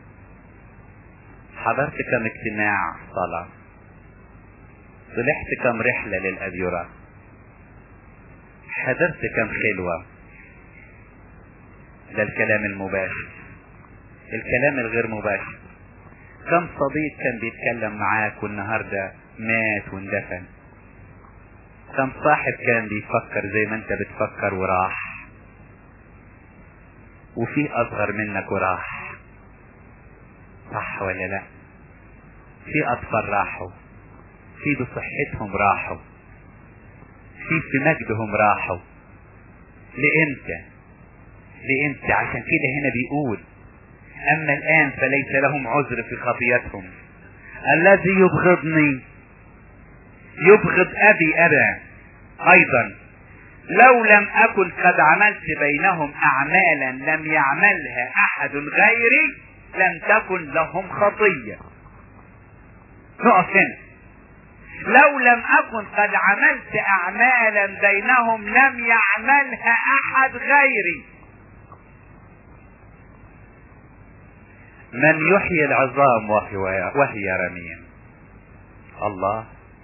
حضرت كم اجتماع صلاة طلعت كم رحلة للأبيرة حضرت كم خلوة ده الكلام المباشر الكلام الغير مباشر كم صديق كان بيتكلم معاك والنهاردة مات واندفن كم صاحب كان بيفكر زي ما انت بتفكر وراح وفي اصغر منك وراح صح ولا لا في اطفال راحوا في بصحتهم راحوا في في مجدهم راحوا لامتى لامتى عشان كده هنا بيقول اما الان فليس لهم عذر في خطيتهم الذي يبغضني يبغض ابي ابا ايضا لو لم اكن قد عملت بينهم اعمالا لم يعملها احد غيري لم تكن لهم خطيه نقف هنا لو لم اكن قد عملت اعمالا بينهم لم يعملها احد غيري من يحيي العظام وهي, وهي رميم الله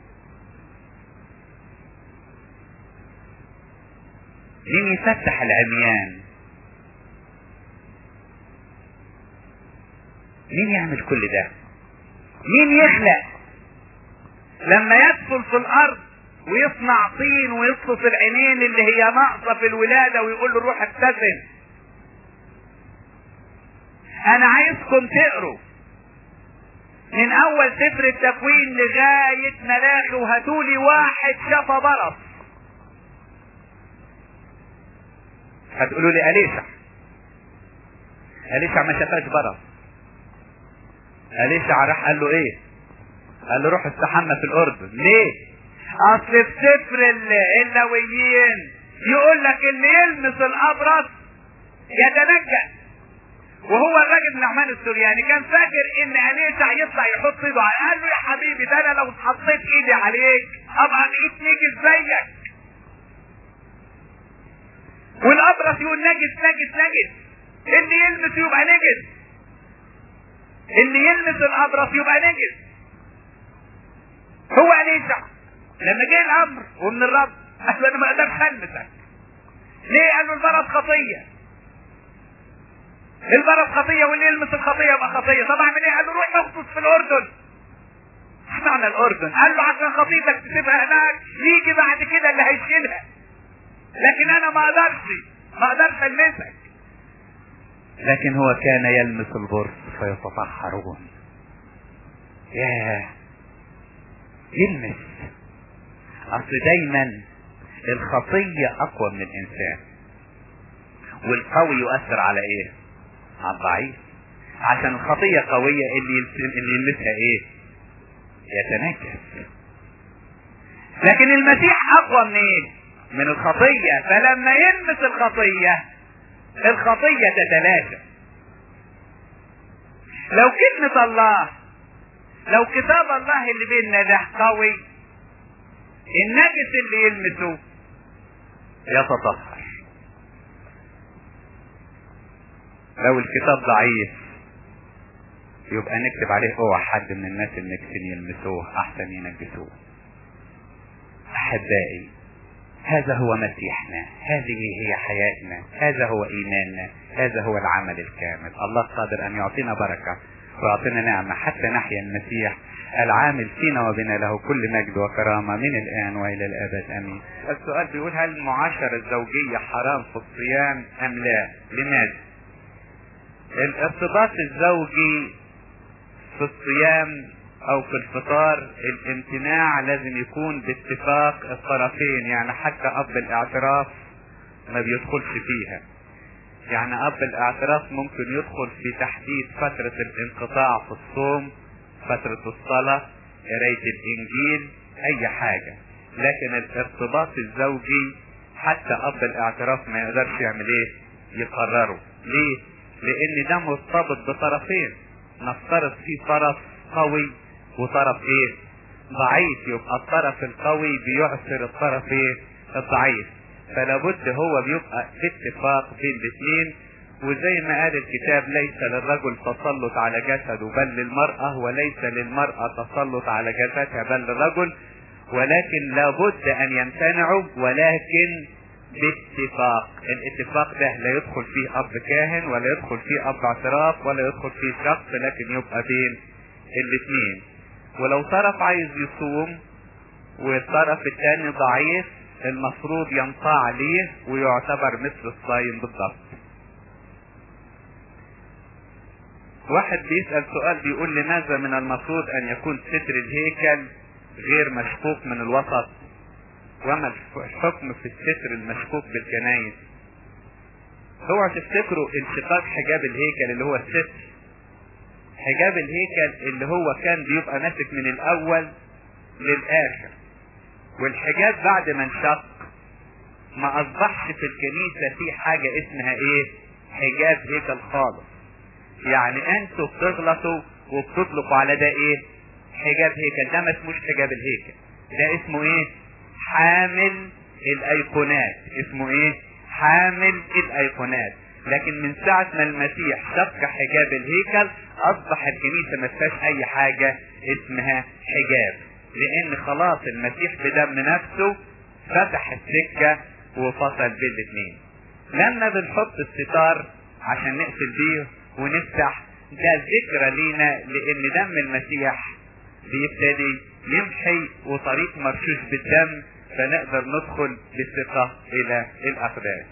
مين يفتح العميان مين يعمل كل ده مين يخلق لما يدخل في الارض ويصنع طين ويصف العينين اللي هي ناقصه في الولاده ويقول له روح ابتسم انا عايزكم تقروا من اول سفر التكوين لغايه ملاخي وهاتولي واحد شاف برص هتقولوا لي اليشع اليشع ما شافاش برص اليشع راح قال له ايه قال له روح استحمى في الاردن ليه اصل في سفر اللويين يقول لك اللي يلمس الابرص يتنجس وهو الراجل نعمان السورياني كان فاكر ان اليشع يطلع يحط ايده عليه قال له يا حبيبي ده انا لو حطيت ايدي عليك ابقى بقيت نجس زيك والابرص يقول نجس نجس نجس اللي يلمس يبقى نجس اللي يلمس الابرص يبقى نجس هو اليشع لما جه الامر ومن الرب قال له انا ما اقدرش المسك ليه قال له البرص خطيه البرص خطيه واللي يلمس الخطيه يبقى خطيه طب اعمل ايه قال له روح اغطس في الاردن اشمعنى الاردن قال له عشان خطيتك تسيبها هناك يجي بعد كده اللي هيشيلها لكن انا ما اقدرش ما اقدرش المسك لكن هو كان يلمس البرص فيتطهرون ياه يلمس اصل دايما الخطية اقوى من الانسان والقوي يؤثر على ايه على الضعيف عشان الخطية قوية اللي يلمس اللي يلمسها ايه يتنكس لكن المسيح اقوى من ايه من الخطية فلما يلمس الخطية الخطية تتلاشى لو كلمة الله لو كتاب الله اللي بيننا ده قوي النجس اللي يلمسه يتطهر لو الكتاب ضعيف يبقى نكتب عليه اوعى حد من الناس النجسين يلمسوه احسن ينجسوه احبائي هذا هو مسيحنا هذه هي حياتنا هذا هو ايماننا هذا هو العمل الكامل الله قادر ان يعطينا بركه ويعطينا نعمه حتى نحيا المسيح العامل فينا وبنا له كل مجد وكرامة من الآن وإلى الأبد أمين السؤال بيقول هل المعاشرة الزوجية حرام في الصيام أم لا لماذا الارتباط الزوجي في الصيام او في الفطار الامتناع لازم يكون باتفاق الطرفين يعني حتى اب الاعتراف ما بيدخلش فيها يعني اب الاعتراف ممكن يدخل في تحديد فترة الانقطاع في الصوم فترة الصلاة قراية الانجيل اي حاجة لكن الارتباط الزوجي حتى اب الاعتراف ما يقدرش يعمل ايه يقرره ليه لان ده مرتبط بطرفين نفترض في طرف قوي وطرف ايه ضعيف يبقى الطرف القوي بيعسر الطرف ايه الضعيف فلا بد هو بيبقى في اتفاق بين الاثنين وزي ما قال الكتاب ليس للرجل تسلط على جسده بل للمرأة وليس للمرأة تسلط على جسدها بل للرجل ولكن لابد ان يمتنعوا ولكن باتفاق الاتفاق ده لا يدخل فيه اب كاهن ولا يدخل فيه اب اعتراف ولا يدخل فيه شخص لكن يبقى بين الاثنين ولو طرف عايز يصوم والطرف الثاني ضعيف المفروض ينطاع ليه ويعتبر مثل الصايم بالضبط واحد بيسأل سؤال بيقول لماذا من المفروض ان يكون ستر الهيكل غير مشكوك من الوسط وما الحكم في الستر المشكوك بالكنايس هو تفتكروا انشقاق حجاب الهيكل اللي هو الستر حجاب الهيكل اللي هو كان بيبقى ماسك من الاول للاخر والحجاب بعد ما انشق ما اصبحش في الكنيسة في حاجة اسمها ايه حجاب هيكل خالص يعني انتوا بتغلطوا وبتطلقوا على ده ايه حجاب هيكل ده ما اسموش حجاب الهيكل ده اسمه ايه حامل الايقونات اسمه ايه حامل الايقونات لكن من ساعة ما المسيح شق حجاب الهيكل اصبح الكنيسة ما فيهاش اي حاجة اسمها حجاب لان خلاص المسيح بدم نفسه فتح السكة وفصل بين الاثنين لما بنحط الستار عشان نقفل بيه ونفتح ده ذكرى لينا لان دم المسيح بيبتدي يمحي وطريق مرشوش بالدم فنقدر ندخل بثقة الى الاقداس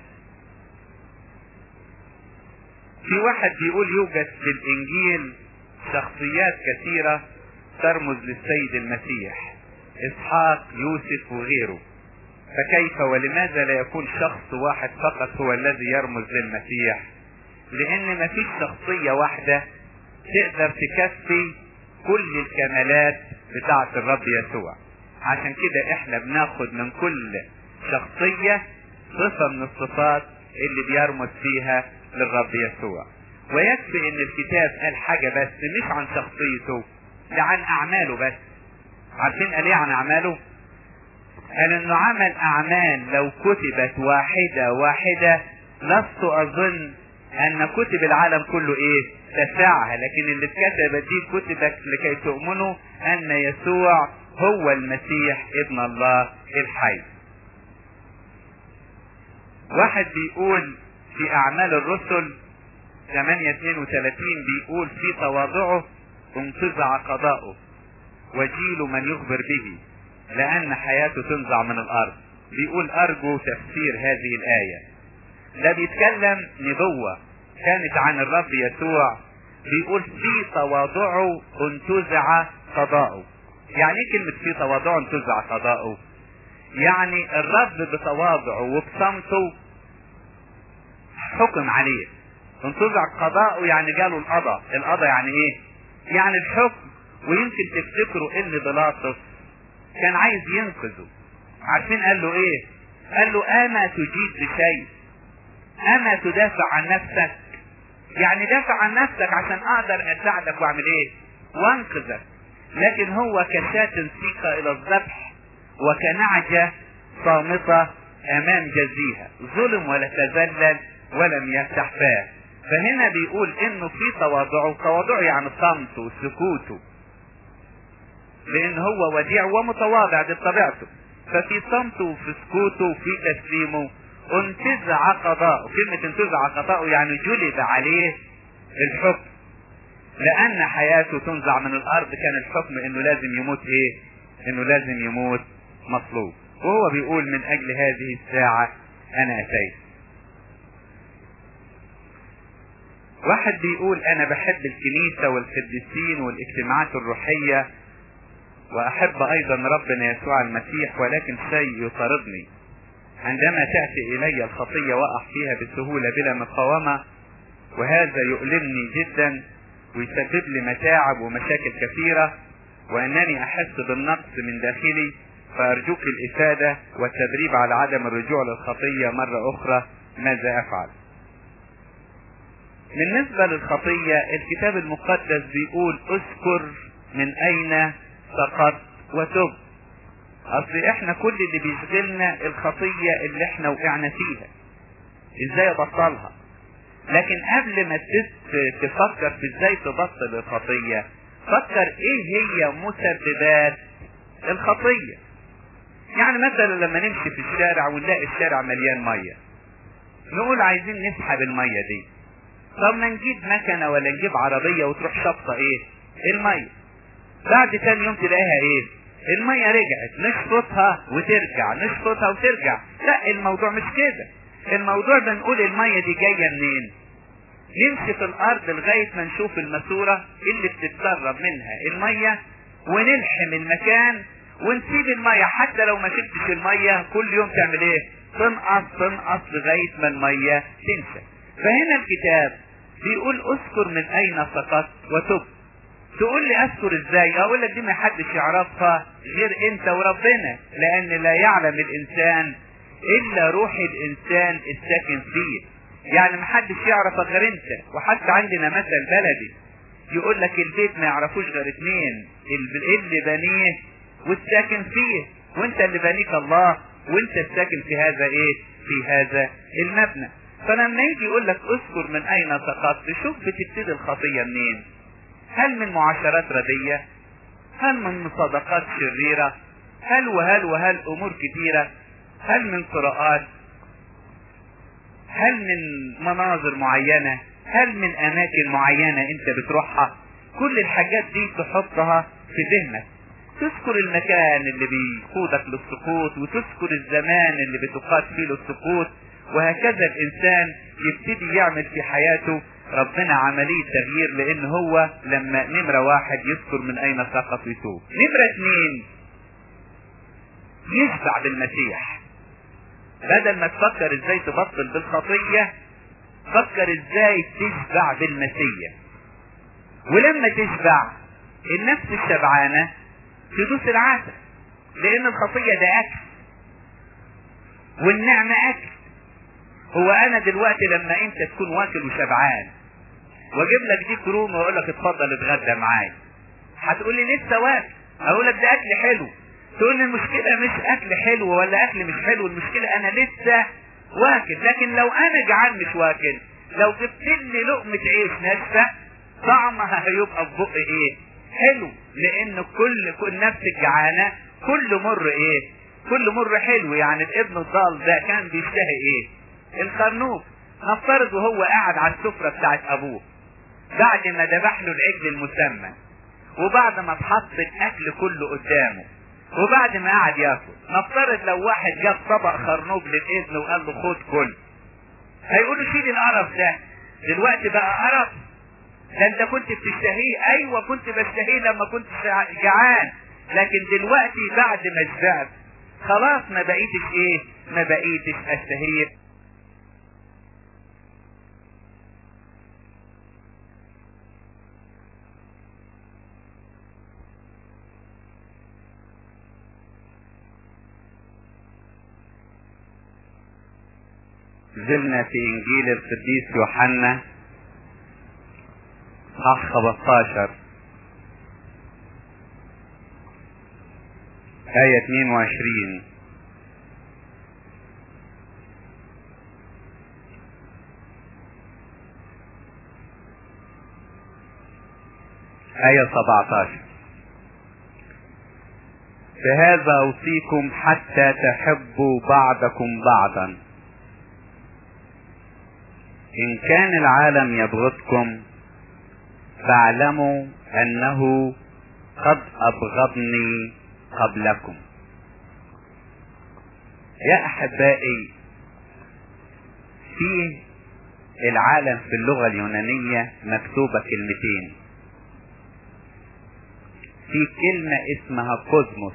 في واحد بيقول يوجد في الانجيل شخصيات كثيرة ترمز للسيد المسيح اسحاق يوسف وغيره فكيف ولماذا لا يكون شخص واحد فقط هو الذي يرمز للمسيح لان مفيش شخصية واحدة تقدر تكفي كل الكمالات بتاعة الرب يسوع عشان كده احنا بناخد من كل شخصية صفة من الصفات اللي بيرمز فيها للرب يسوع ويكفي ان الكتاب قال حاجة بس مش عن شخصيته ده عن اعماله بس عارفين قال ايه عن اعماله قال انه عمل اعمال لو كتبت واحدة واحدة لست اظن ان كتب العالم كله ايه تسعها لكن اللي اتكتبت دي كتبت لكي تؤمنوا ان يسوع هو المسيح ابن الله الحي واحد بيقول في اعمال الرسل 832 بيقول في تواضعه انتزع قضاؤه وجيل من يخبر به لان حياته تنزع من الارض بيقول ارجو تفسير هذه الايه ده بيتكلم نبوة كانت عن الرب يسوع بيقول في تواضعه انتزع قضاؤه يعني ايه كلمة في تواضعه انتزع قضاؤه يعني الرب بتواضعه وبصمته حكم عليه انتزع قضاؤه يعني جاله القضاء القضاء يعني ايه يعني الحكم ويمكن تفتكروا ان بيلاطس كان عايز ينقذه عارفين قال له ايه قال له اما تجيد بشيء اما تدافع عن نفسك يعني دافع عن نفسك عشان اقدر اساعدك واعمل ايه وانقذك لكن هو كشاة سيقة الى الذبح وكنعجة صامتة امام جزيها ظلم ولا تذلل ولم يفتح فاه فهنا بيقول انه في تواضعه تواضعه يعني صمته وسكوته لان هو وديع ومتواضع دي طبيعته ففي صمته وفي سكوته وفي تسليمه انتزع قضاءه كلمة انتزع قضاءه يعني جلب عليه الحكم لان حياته تنزع من الارض كان الحكم انه لازم يموت ايه انه لازم يموت مطلوب وهو بيقول من اجل هذه الساعة انا اتيت واحد بيقول انا بحب الكنيسة والقديسين والاجتماعات الروحية واحب ايضا ربنا يسوع المسيح ولكن شيء يطاردني عندما تأتي الي الخطية واقع فيها بسهولة بلا مقاومة وهذا يؤلمني جدا ويسبب لي متاعب ومشاكل كثيرة وانني احس بالنقص من داخلي فارجوك الافادة والتدريب على عدم الرجوع للخطية مرة اخرى ماذا افعل بالنسبة للخطية الكتاب المقدس بيقول اذكر من اين سقط وتب اصل احنا كل اللي بيشغلنا الخطية اللي احنا وقعنا فيها ازاي ابطلها لكن قبل ما تفكر في ازاي تبطل الخطية فكر ايه هي مسببات الخطية يعني مثلا لما نمشي في الشارع ونلاقي الشارع مليان ميه نقول عايزين نسحب الميه دي طب ما نجيب مكنه ولا نجيب عربيه وتروح شفطه ايه الميه بعد تاني يوم تلاقيها ايه الميه رجعت نشفطها وترجع نشفطها وترجع لا الموضوع مش كده الموضوع بنقول الميه دي جايه منين نمشي في الارض لغايه ما نشوف الماسوره اللي بتتسرب منها الميه ونلحم المكان ونسيب الميه حتى لو ما شفتش الميه كل يوم تعمل ايه تنقص تنقص لغايه ما الميه تنشف فهنا الكتاب بيقول اذكر من اين سقطت وتب تقول لي اذكر ازاي اقول لك دي ما حدش يعرفها غير انت وربنا لان لا يعلم الانسان الا روح الانسان الساكن فيه يعني ما حدش يعرفك غير انت وحتى عندنا مثل بلدي يقول لك البيت ما يعرفوش غير اتنين اللي بنيه والساكن فيه وانت اللي بنيك الله وانت الساكن في هذا ايه في هذا المبنى فلما يجي يقول لك اذكر من اين سقطت شوف بتبتدي الخطية منين هل من معاشرات ردية هل من صدقات شريرة هل وهل وهل امور كثيرة هل من قراءات هل من مناظر معينة هل من اماكن معينة انت بتروحها كل الحاجات دي تحطها في ذهنك تذكر المكان اللي بيقودك للسقوط وتذكر الزمان اللي بتقاد فيه للسقوط وهكذا الانسان يبتدي يعمل في حياته ربنا عملية تغيير لان هو لما نمرة واحد يذكر من اين سقط ويتوب نمرة اثنين يشبع بالمسيح بدل ما تفكر ازاي تبطل بالخطية فكر ازاي تشبع بالمسيح ولما تشبع النفس الشبعانة تدوس العسل لان الخطية ده اكل والنعمة اكل هو انا دلوقتي لما انت تكون واكل وشبعان واجيب لك دي كروم واقول لك اتفضل اتغدى معايا هتقول لي لسه واكل اقول لك ده اكل حلو تقول لي المشكلة مش اكل حلو ولا اكل مش حلو المشكلة انا لسه واكل لكن لو انا جعان مش واكل لو جبت لي لقمة عيش ناشفة طعمها هيبقى في بق ايه حلو لان كل كل نفس الجعانة كل مر ايه كل مر حلو يعني الابن الضال ده كان بيشتهي ايه الخرنوب نفترض وهو قاعد على السفرة بتاعت ابوه بعد ما ذبح له العجل المسمى وبعد ما اتحط الاكل كله قدامه وبعد ما قعد ياكل نفترض لو واحد جاب طبق خرنوب للابن وقال له خد كل هيقولوا شيل القرف ده دلوقتي بقى قرف ده انت كنت بتشتهيه ايوه كنت بشتهيه لما كنت جعان لكن دلوقتي بعد ما شبعت خلاص ما بقيتش ايه ما بقيتش اشتهيه زلنا في انجيل القديس يوحنا صح 15 آية 22 آية 17 بهذا أوصيكم حتى تحبوا بعضكم بعضا إن كان العالم يبغضكم فاعلموا أنه قد أبغضني قبلكم يا أحبائي في العالم في اللغة اليونانية مكتوبة كلمتين في كلمة اسمها كوزموس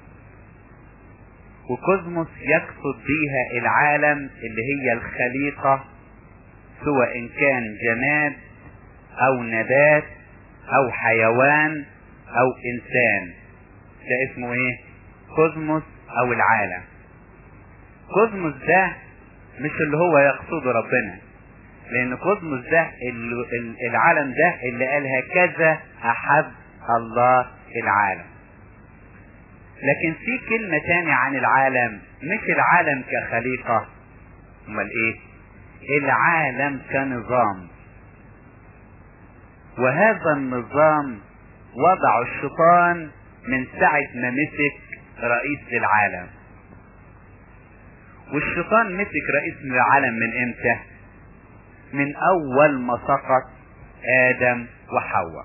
وكوزموس يقصد بيها العالم اللي هي الخليقة سواء إن كان جماد أو نبات أو حيوان أو إنسان ده اسمه إيه؟ كوزموس أو العالم كوزموس ده مش اللي هو يقصده ربنا لأن كوزموس ده العالم ده اللي قال هكذا أحب الله العالم لكن في كلمة تانية عن العالم مش العالم كخليقة امال ايه العالم كنظام وهذا النظام وضع الشيطان من ساعة ما مسك رئيس للعالم والشيطان مسك رئيس العالم من امتى من اول ما سقط ادم وحواء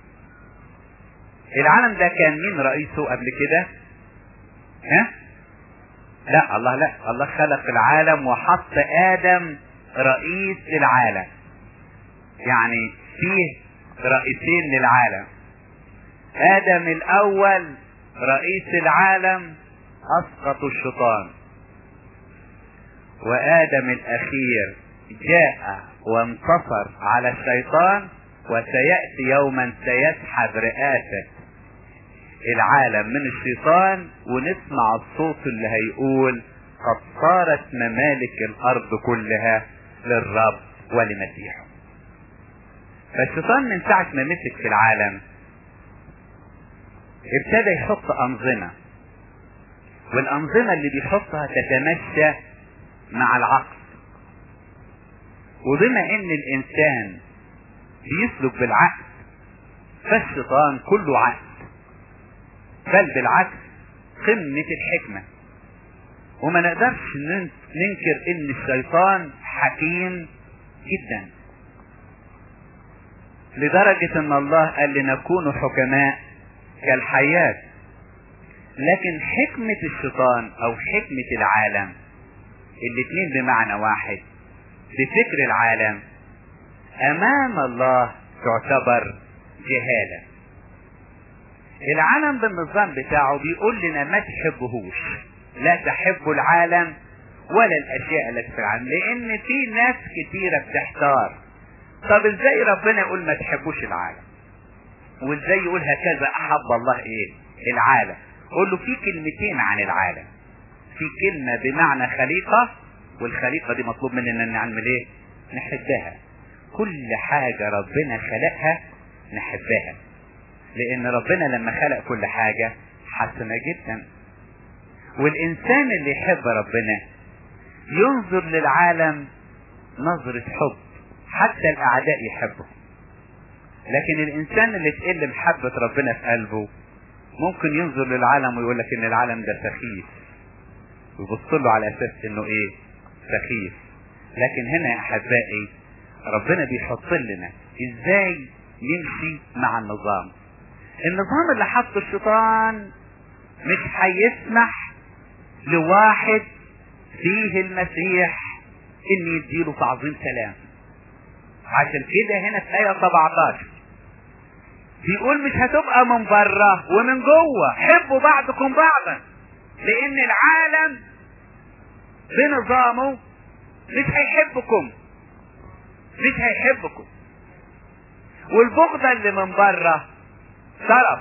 العالم ده كان مين رئيسه قبل كده ها لا الله لا الله خلق العالم وحط ادم رئيس للعالم يعني فيه رئيسين للعالم ادم الاول رئيس العالم اسقطوا الشيطان وادم الاخير جاء وانتصر على الشيطان وسيأتي يوما سيسحب رئاسة العالم من الشيطان ونسمع الصوت اللي هيقول قد صارت ممالك الارض كلها للرب ولمسيحه فالشيطان من ساعة ما مسك في العالم ابتدى يحط انظمة والانظمة اللي بيحطها تتمشى مع العقل وبما ان الانسان بيسلك بالعقل فالشيطان كله عقل بل بالعكس قمة الحكمة وما نقدرش ننكر ان الشيطان حكيم جدا لدرجة ان الله قال لنكون حكماء كالحياة لكن حكمة الشيطان او حكمة العالم الاتنين بمعنى واحد بفكر العالم امام الله تعتبر جهالة العالم بالنظام بتاعه بيقول لنا ما تحبهوش لا تحبوا العالم ولا الاشياء التي في العالم لان في ناس كتيرة بتحتار طب ازاي ربنا يقول ما تحبوش العالم وازاي يقول هكذا احب الله ايه العالم قول له في كلمتين عن العالم في كلمة بمعنى خليقة والخليقة دي مطلوب مننا نعمل ايه نحبها كل حاجة ربنا خلقها نحبها لان ربنا لما خلق كل حاجة حسنة جدا والانسان اللي يحب ربنا ينظر للعالم نظرة حب حتى الاعداء يحبه لكن الانسان اللي تقل محبة ربنا في قلبه ممكن ينظر للعالم ويقول لك ان العالم ده سخيف ويبص له على اساس انه ايه سخيف لكن هنا يا احبائي ربنا بيحط لنا ازاي نمشي مع النظام النظام اللي حطه الشيطان مش هيسمح لواحد فيه المسيح ان يديله تعظيم سلام عشان كده هنا في آية 17 بيقول مش هتبقى من بره ومن جوه حبوا بعضكم بعضا لان العالم بنظامه مش هيحبكم مش هيحبكم والبغضة اللي من بره طرف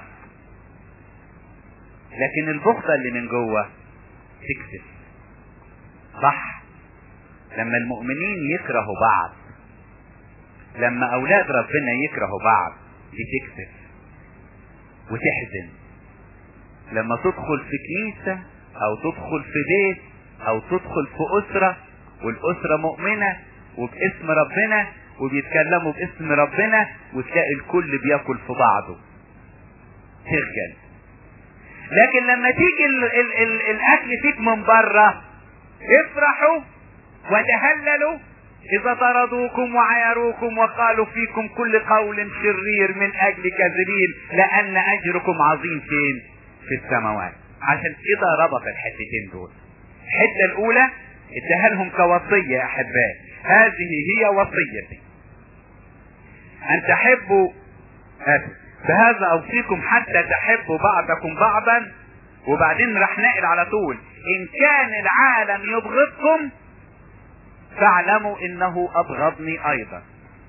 لكن البغضة اللي من جوه تكسب صح لما المؤمنين يكرهوا بعض لما اولاد ربنا يكرهوا بعض بتكسب وتحزن لما تدخل في كنيسة او تدخل في بيت او تدخل في اسرة والاسرة مؤمنة وباسم ربنا وبيتكلموا باسم ربنا وتلاقي الكل بياكل في بعضه تخجل لكن لما تيجي ال ال ال الاكل فيك من بره افرحوا وتهللوا اذا طردوكم وعيروكم وقالوا فيكم كل قول شرير من اجل كاذبين لان اجركم عظيم فين في السماوات عشان كده ربط الحتتين دول الحته الاولى اداها لهم كوصيه يا احبائي هذه هي وصيتي ان تحبوا بهذا اوصيكم حتى تحبوا بعضكم بعضا وبعدين راح نقل على طول ان كان العالم يبغضكم فاعلموا انه ابغضني ايضا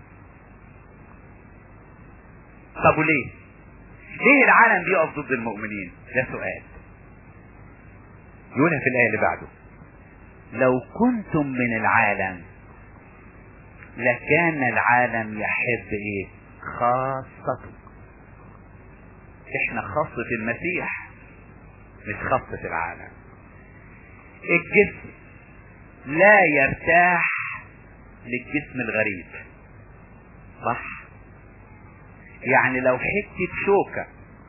طب وليه ليه العالم بيقف ضد المؤمنين ده سؤال يقولها في الايه اللي بعده لو كنتم من العالم لكان العالم يحب ايه خاصته احنا خاصة المسيح مش خاصة العالم الجسم لا يرتاح للجسم الغريب صح يعني لو حتة شوكة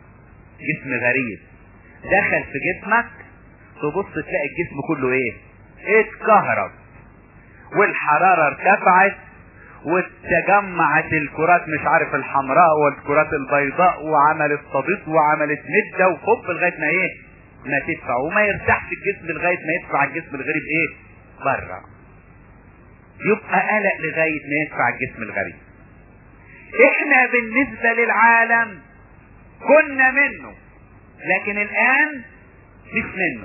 جسم غريب دخل في جسمك تبص تلاقي الجسم كله ايه اتكهرب والحرارة ارتفعت وتجمعت الكرات مش عارف الحمراء والكرات البيضاء وعملت صديد وعملت مدة وفب لغاية ما ايه ما تدفع وما يرتاحش الجسم لغاية ما يدفع الجسم الغريب ايه بره يبقى قلق لغاية ما يدفع الجسم الغريب احنا بالنسبة للعالم كنا منه لكن الان مش منه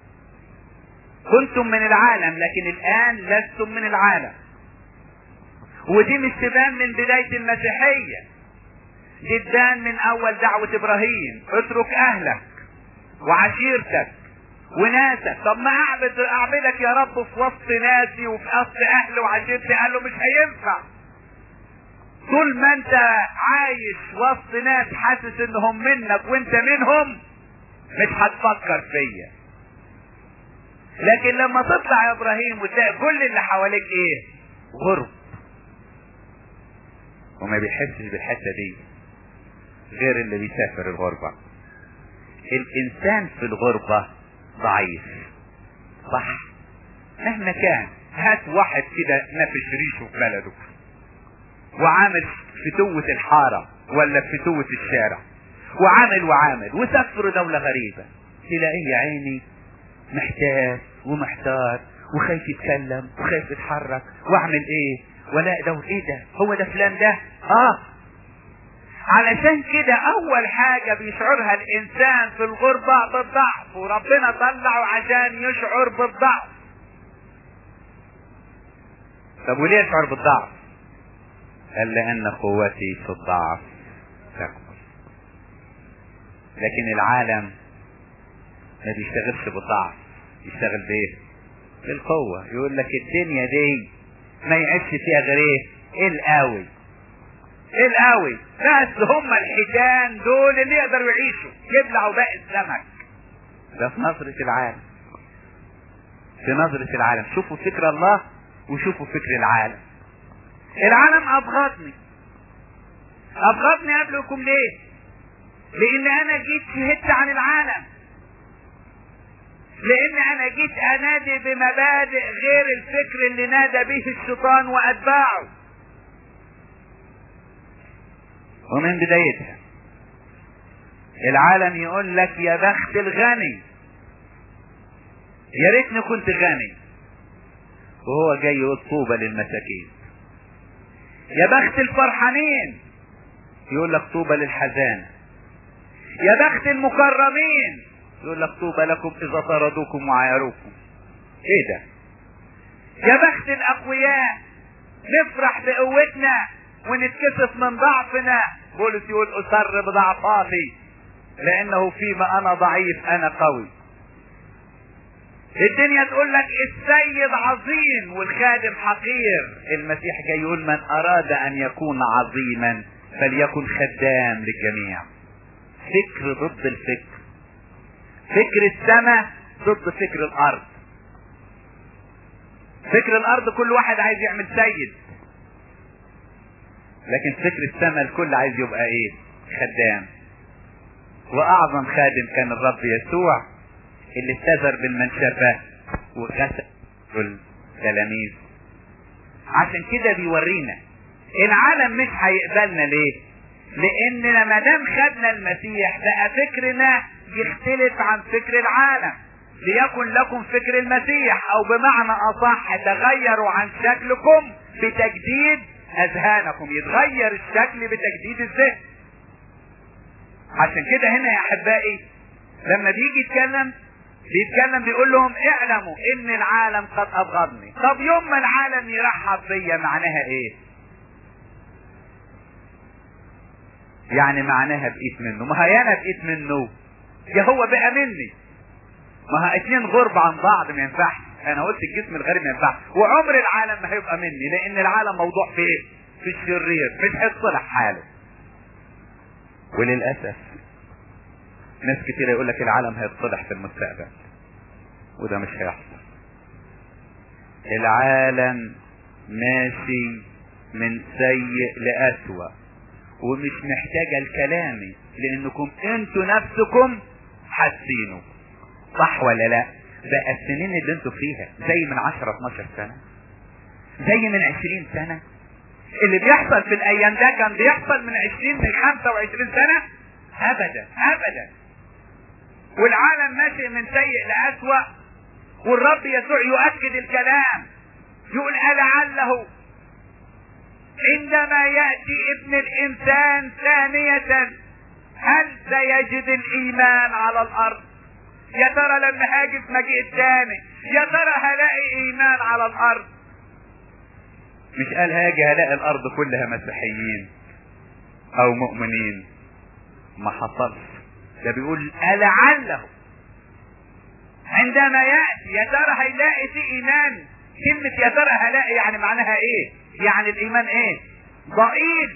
كنتم من العالم لكن الان لستم من العالم ودي مش تبان من بداية المسيحية دي تبان من اول دعوة ابراهيم اترك اهلك وعشيرتك وناسك طب ما اعبد اعبدك يا رب في وسط ناسي وفي وسط اهلي وعشيرتي قال له مش هينفع طول ما انت عايش وسط ناس حاسس انهم منك وانت منهم مش هتفكر فيا لكن لما تطلع يا ابراهيم وتلاقي كل اللي حواليك ايه غرب وما بيحسش بالحته دي غير اللي بيسافر الغربه الانسان في الغربه ضعيف صح مهما كان هات واحد كده نفش ريشه في بلده وعامل فتوة الحارة ولا فتوة الشارع وعامل وعامل وسافر دولة غريبة تلاقيه يا عيني محتاج ومحتار وخايف يتكلم وخايف يتحرك واعمل ايه ولا ده ايه ده هو ده فلان ده اه علشان كده اول حاجة بيشعرها الانسان في الغربة بالضعف وربنا طلعه عشان يشعر بالضعف طب وليه يشعر بالضعف قال لان قوتي في الضعف تكبر لكن العالم ما بيشتغلش بالضعف يشتغل بايه بالقوة يقول لك الدنيا دي ما يعيش فيها غير ايه القوي القوي بس هم الحيتان دول اللي يقدروا يعيشوا يبلعوا باقي السمك ده في نظرة العالم في نظرة العالم شوفوا فكر الله وشوفوا فكر العالم العالم ابغضني ابغضني قبلكم ليه لان انا جيت شهدت عن العالم لان انا جيت انادي بمبادئ غير الفكر اللي نادى به الشيطان واتباعه ومن بدايتها العالم يقول لك يا بخت الغني يا ريتني كنت غني وهو جاي يقول طوبى للمساكين يا بخت الفرحانين يقول لك طوبى للحزان يا بخت المكرمين يقول لك طوبى لكم اذا طردوكم وعايروكم ايه ده يا بخت الاقوياء نفرح بقوتنا ونتكسف من ضعفنا بولس يقول اسر بضعفاتي لانه فيما انا ضعيف انا قوي الدنيا تقول لك السيد عظيم والخادم حقير المسيح جاي يقول من اراد ان يكون عظيما فليكن خدام للجميع فكر ضد الفكر فكر السماء ضد فكر الارض فكر الارض كل واحد عايز يعمل سيد لكن فكر السماء الكل عايز يبقى ايه خدام واعظم خادم كان الرب يسوع اللي اتزر بالمنشفة وغسل التلاميذ عشان كده بيورينا العالم مش هيقبلنا ليه لان ما دام خدنا المسيح بقى فكرنا يختلف عن فكر العالم ليكن لكم فكر المسيح او بمعنى اصح تغيروا عن شكلكم بتجديد اذهانكم يتغير الشكل بتجديد الذهن عشان كده هنا يا احبائي لما بيجي يتكلم بيتكلم بيقول لهم اعلموا ان العالم قد ابغضني طب يوم ما العالم يرحب بيا معناها ايه يعني معناها بقيت منه ما هي انا بقيت منه يا هو بقى مني ما ها اتنين غرب عن بعض ما ينفعش انا قلت الجسم الغريب ما ينفعش وعمر العالم ما هيبقى مني لان العالم موضوع في ايه في الشرير مش هيتصلح حاله وللاسف ناس كتير يقول لك العالم هيتصلح في المستقبل وده مش هيحصل العالم ماشي من سيء لأسوأ ومش محتاجة لكلامي لانكم انتوا نفسكم حاسينه صح ولا لا بقى السنين اللي انتوا فيها زي من 10 12 سنة زي من 20 سنة اللي بيحصل في الايام ده كان بيحصل من 20 من 25 سنة ابدا ابدا والعالم ماشي من سيء لأسوأ والرب يسوع يؤكد الكلام يقول ألعله عندما يأتي ابن الإنسان ثانية هل سيجد الإيمان على الأرض يا ترى لما هاجي في مجيء الثاني يا ترى هلاقي إيمان على الأرض مش قال هاجي هلاقي الأرض كلها مسيحيين أو مؤمنين ما حصلش ده بيقول ألعله عندما يأتي يا ترى هيلاقي في إيمان كلمة يا ترى هلاقي يعني معناها إيه؟ يعني الإيمان إيه؟ ضئيل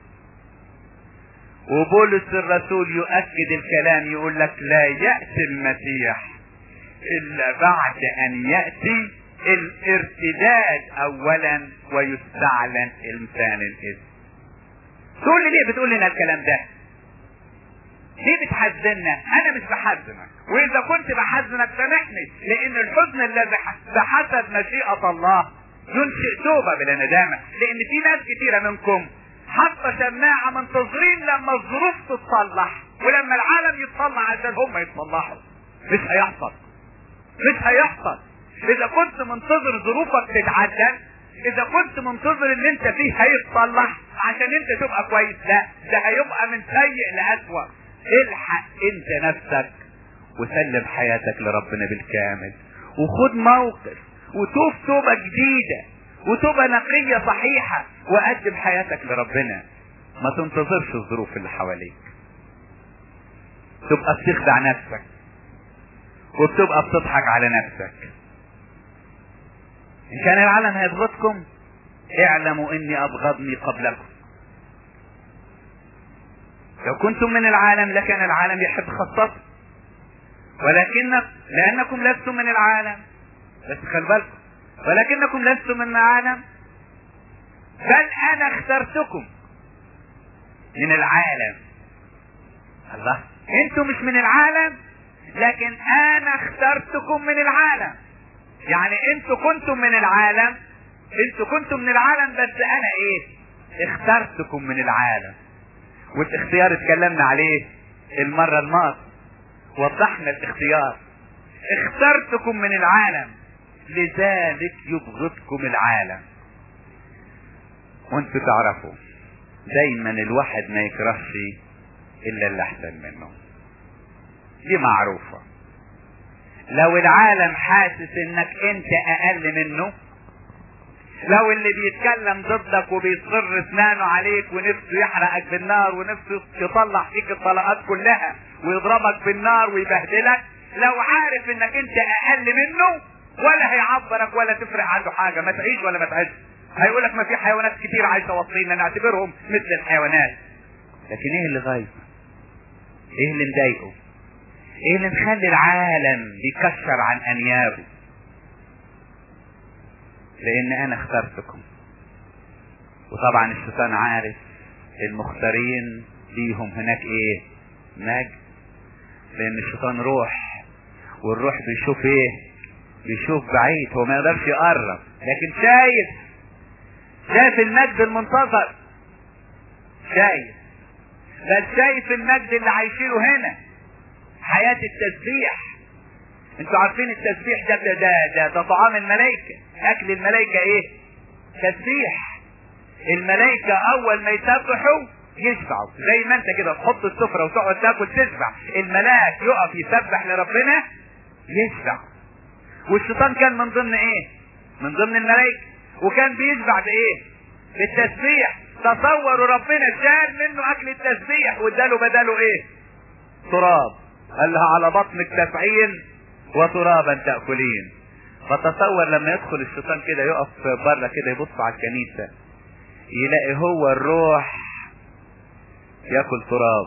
وبولس الرسول يؤكد الكلام يقول لك لا يأتي المسيح إلا بعد أن يأتي الارتداد أولا ويستعلن إنسان الإذن تقول لي ليه بتقول لنا الكلام ده؟ ليه بتحزننا انا مش بحزنك واذا كنت بحزنك سامحني لان الحزن الذي بحسب مشيئة الله ينشئ توبة بلا ندامة لان في ناس كتيرة منكم حتى شماعة منتظرين لما الظروف تتصلح ولما العالم يتصلح عشان هم يتصلحوا مش هيحصل مش هيحصل اذا كنت منتظر ظروفك تتعدل اذا كنت منتظر ان انت فيه هيتصلح عشان انت تبقى كويس لا ده هيبقى من سيء لأسوأ الحق انت نفسك وسلم حياتك لربنا بالكامل وخد موقف وتوب توبة جديدة وتوبة نقية صحيحة وقدم حياتك لربنا ما تنتظرش الظروف اللي حواليك تبقى بتخدع نفسك وبتبقى بتضحك على نفسك ان كان العالم هيبغضكم اعلموا اني ابغضني قبلكم لو كنتم من العالم لكان العالم يحب خاصته ولكن لانكم لستم من العالم بس خلي بالكم ولكنكم لستم من العالم بل انا اخترتكم من العالم الله انتم مش من العالم لكن انا اخترتكم من العالم يعني انتوا كنتم من العالم انتوا كنتم من العالم بس انا ايه اخترتكم من العالم والاختيار اتكلمنا عليه المرة الماضية وضحنا الاختيار اخترتكم من العالم لذلك يبغضكم العالم وانتوا تعرفوا دايما الواحد ما يكرهش الا اللي احسن منه دي معروفة لو العالم حاسس انك انت اقل منه لو اللي بيتكلم ضدك وبيصر اسنانه عليك ونفسه يحرقك بالنار ونفسه يطلع فيك الطلقات كلها ويضربك بالنار ويبهدلك لو عارف انك انت اقل منه ولا هيعبرك ولا تفرق عنده حاجه ما تعيش ولا ما تعيش هيقول لك ما في حيوانات كتير عايشه وسطينا نعتبرهم مثل الحيوانات لكن ايه اللي غايبه ايه اللي مضايقه ايه اللي مخلي العالم بيكشر عن انيابه لان انا اخترتكم وطبعا الشيطان عارف المختارين ليهم هناك ايه مجد لان الشيطان روح والروح بيشوف ايه بيشوف بعيد هو ما يقدرش يقرب لكن شايف شايف المجد المنتظر شايف بس شايف المجد اللي عايشينه هنا حياة التسبيح انتوا عارفين التسبيح ده ده ده, ده طعام الملائكة اكل الملائكة ايه تسبيح الملائكة اول ما يسبحوا يشبعوا زي ما انت كده تحط السفرة وتقعد تاكل تشبع الملاك يقف يسبح لربنا يشبع والشيطان كان من ضمن ايه من ضمن الملائكة وكان بيشبع بايه بالتسبيح تصوروا ربنا شال منه اكل التسبيح واداله بداله ايه تراب قال لها على بطنك تفعين وترابا تأكلين فتصور لما يدخل الشيطان كده يقف بره كده يبص على الكنيسة يلاقي هو الروح ياكل تراب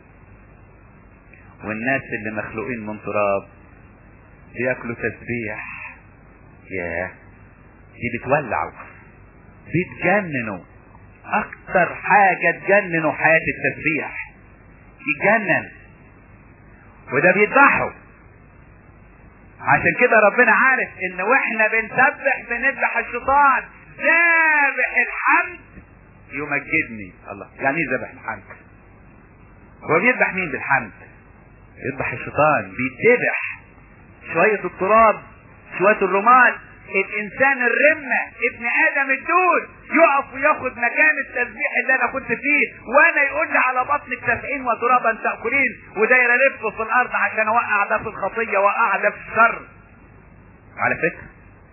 والناس اللي مخلوقين من تراب بياكلوا تسبيح ياه دي بتولعوا بيتجننوا اكتر حاجة تجننوا حياة التسبيح يجنن وده بيذبحوا عشان كده ربنا عارف ان واحنا بنسبح بنذبح الشيطان ذابح الحمد يمجدني الله يعني ايه ذبح الحمد هو بيذبح مين بالحمد يذبح الشيطان بيتذبح شوية التراب شوية الرماد الانسان الرمة ابن ادم الدود يقف وياخد مكان التسبيح اللي انا كنت فيه وانا يقول لي على بطنك تسعين وترابا تأكلين وداير الف في الارض عشان اوقع ده في الخطية واوقع ده في الشر على فكرة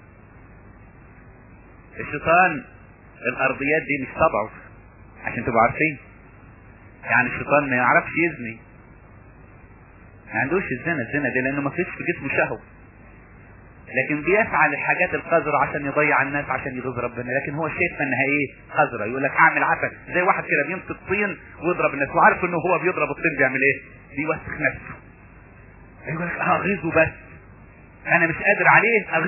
الشيطان الارضيات دي مش طبعه عشان تبقوا عارفين يعني الشيطان ما يعرفش يزني ما عندوش الزنا الزنا دي لانه ما فيش في جسمه شهوه لكن بيسعى للحاجات القذرة عشان يضيع الناس عشان يغيظ ربنا لكن هو شايف انها ايه قذرة يقول لك اعمل عسل زي واحد كده بيمسك طين ويضرب الناس وعارف انه هو بيضرب الطين بيعمل ايه بيوسخ نفسه يقول لك اه غيظه بس انا مش قادر عليه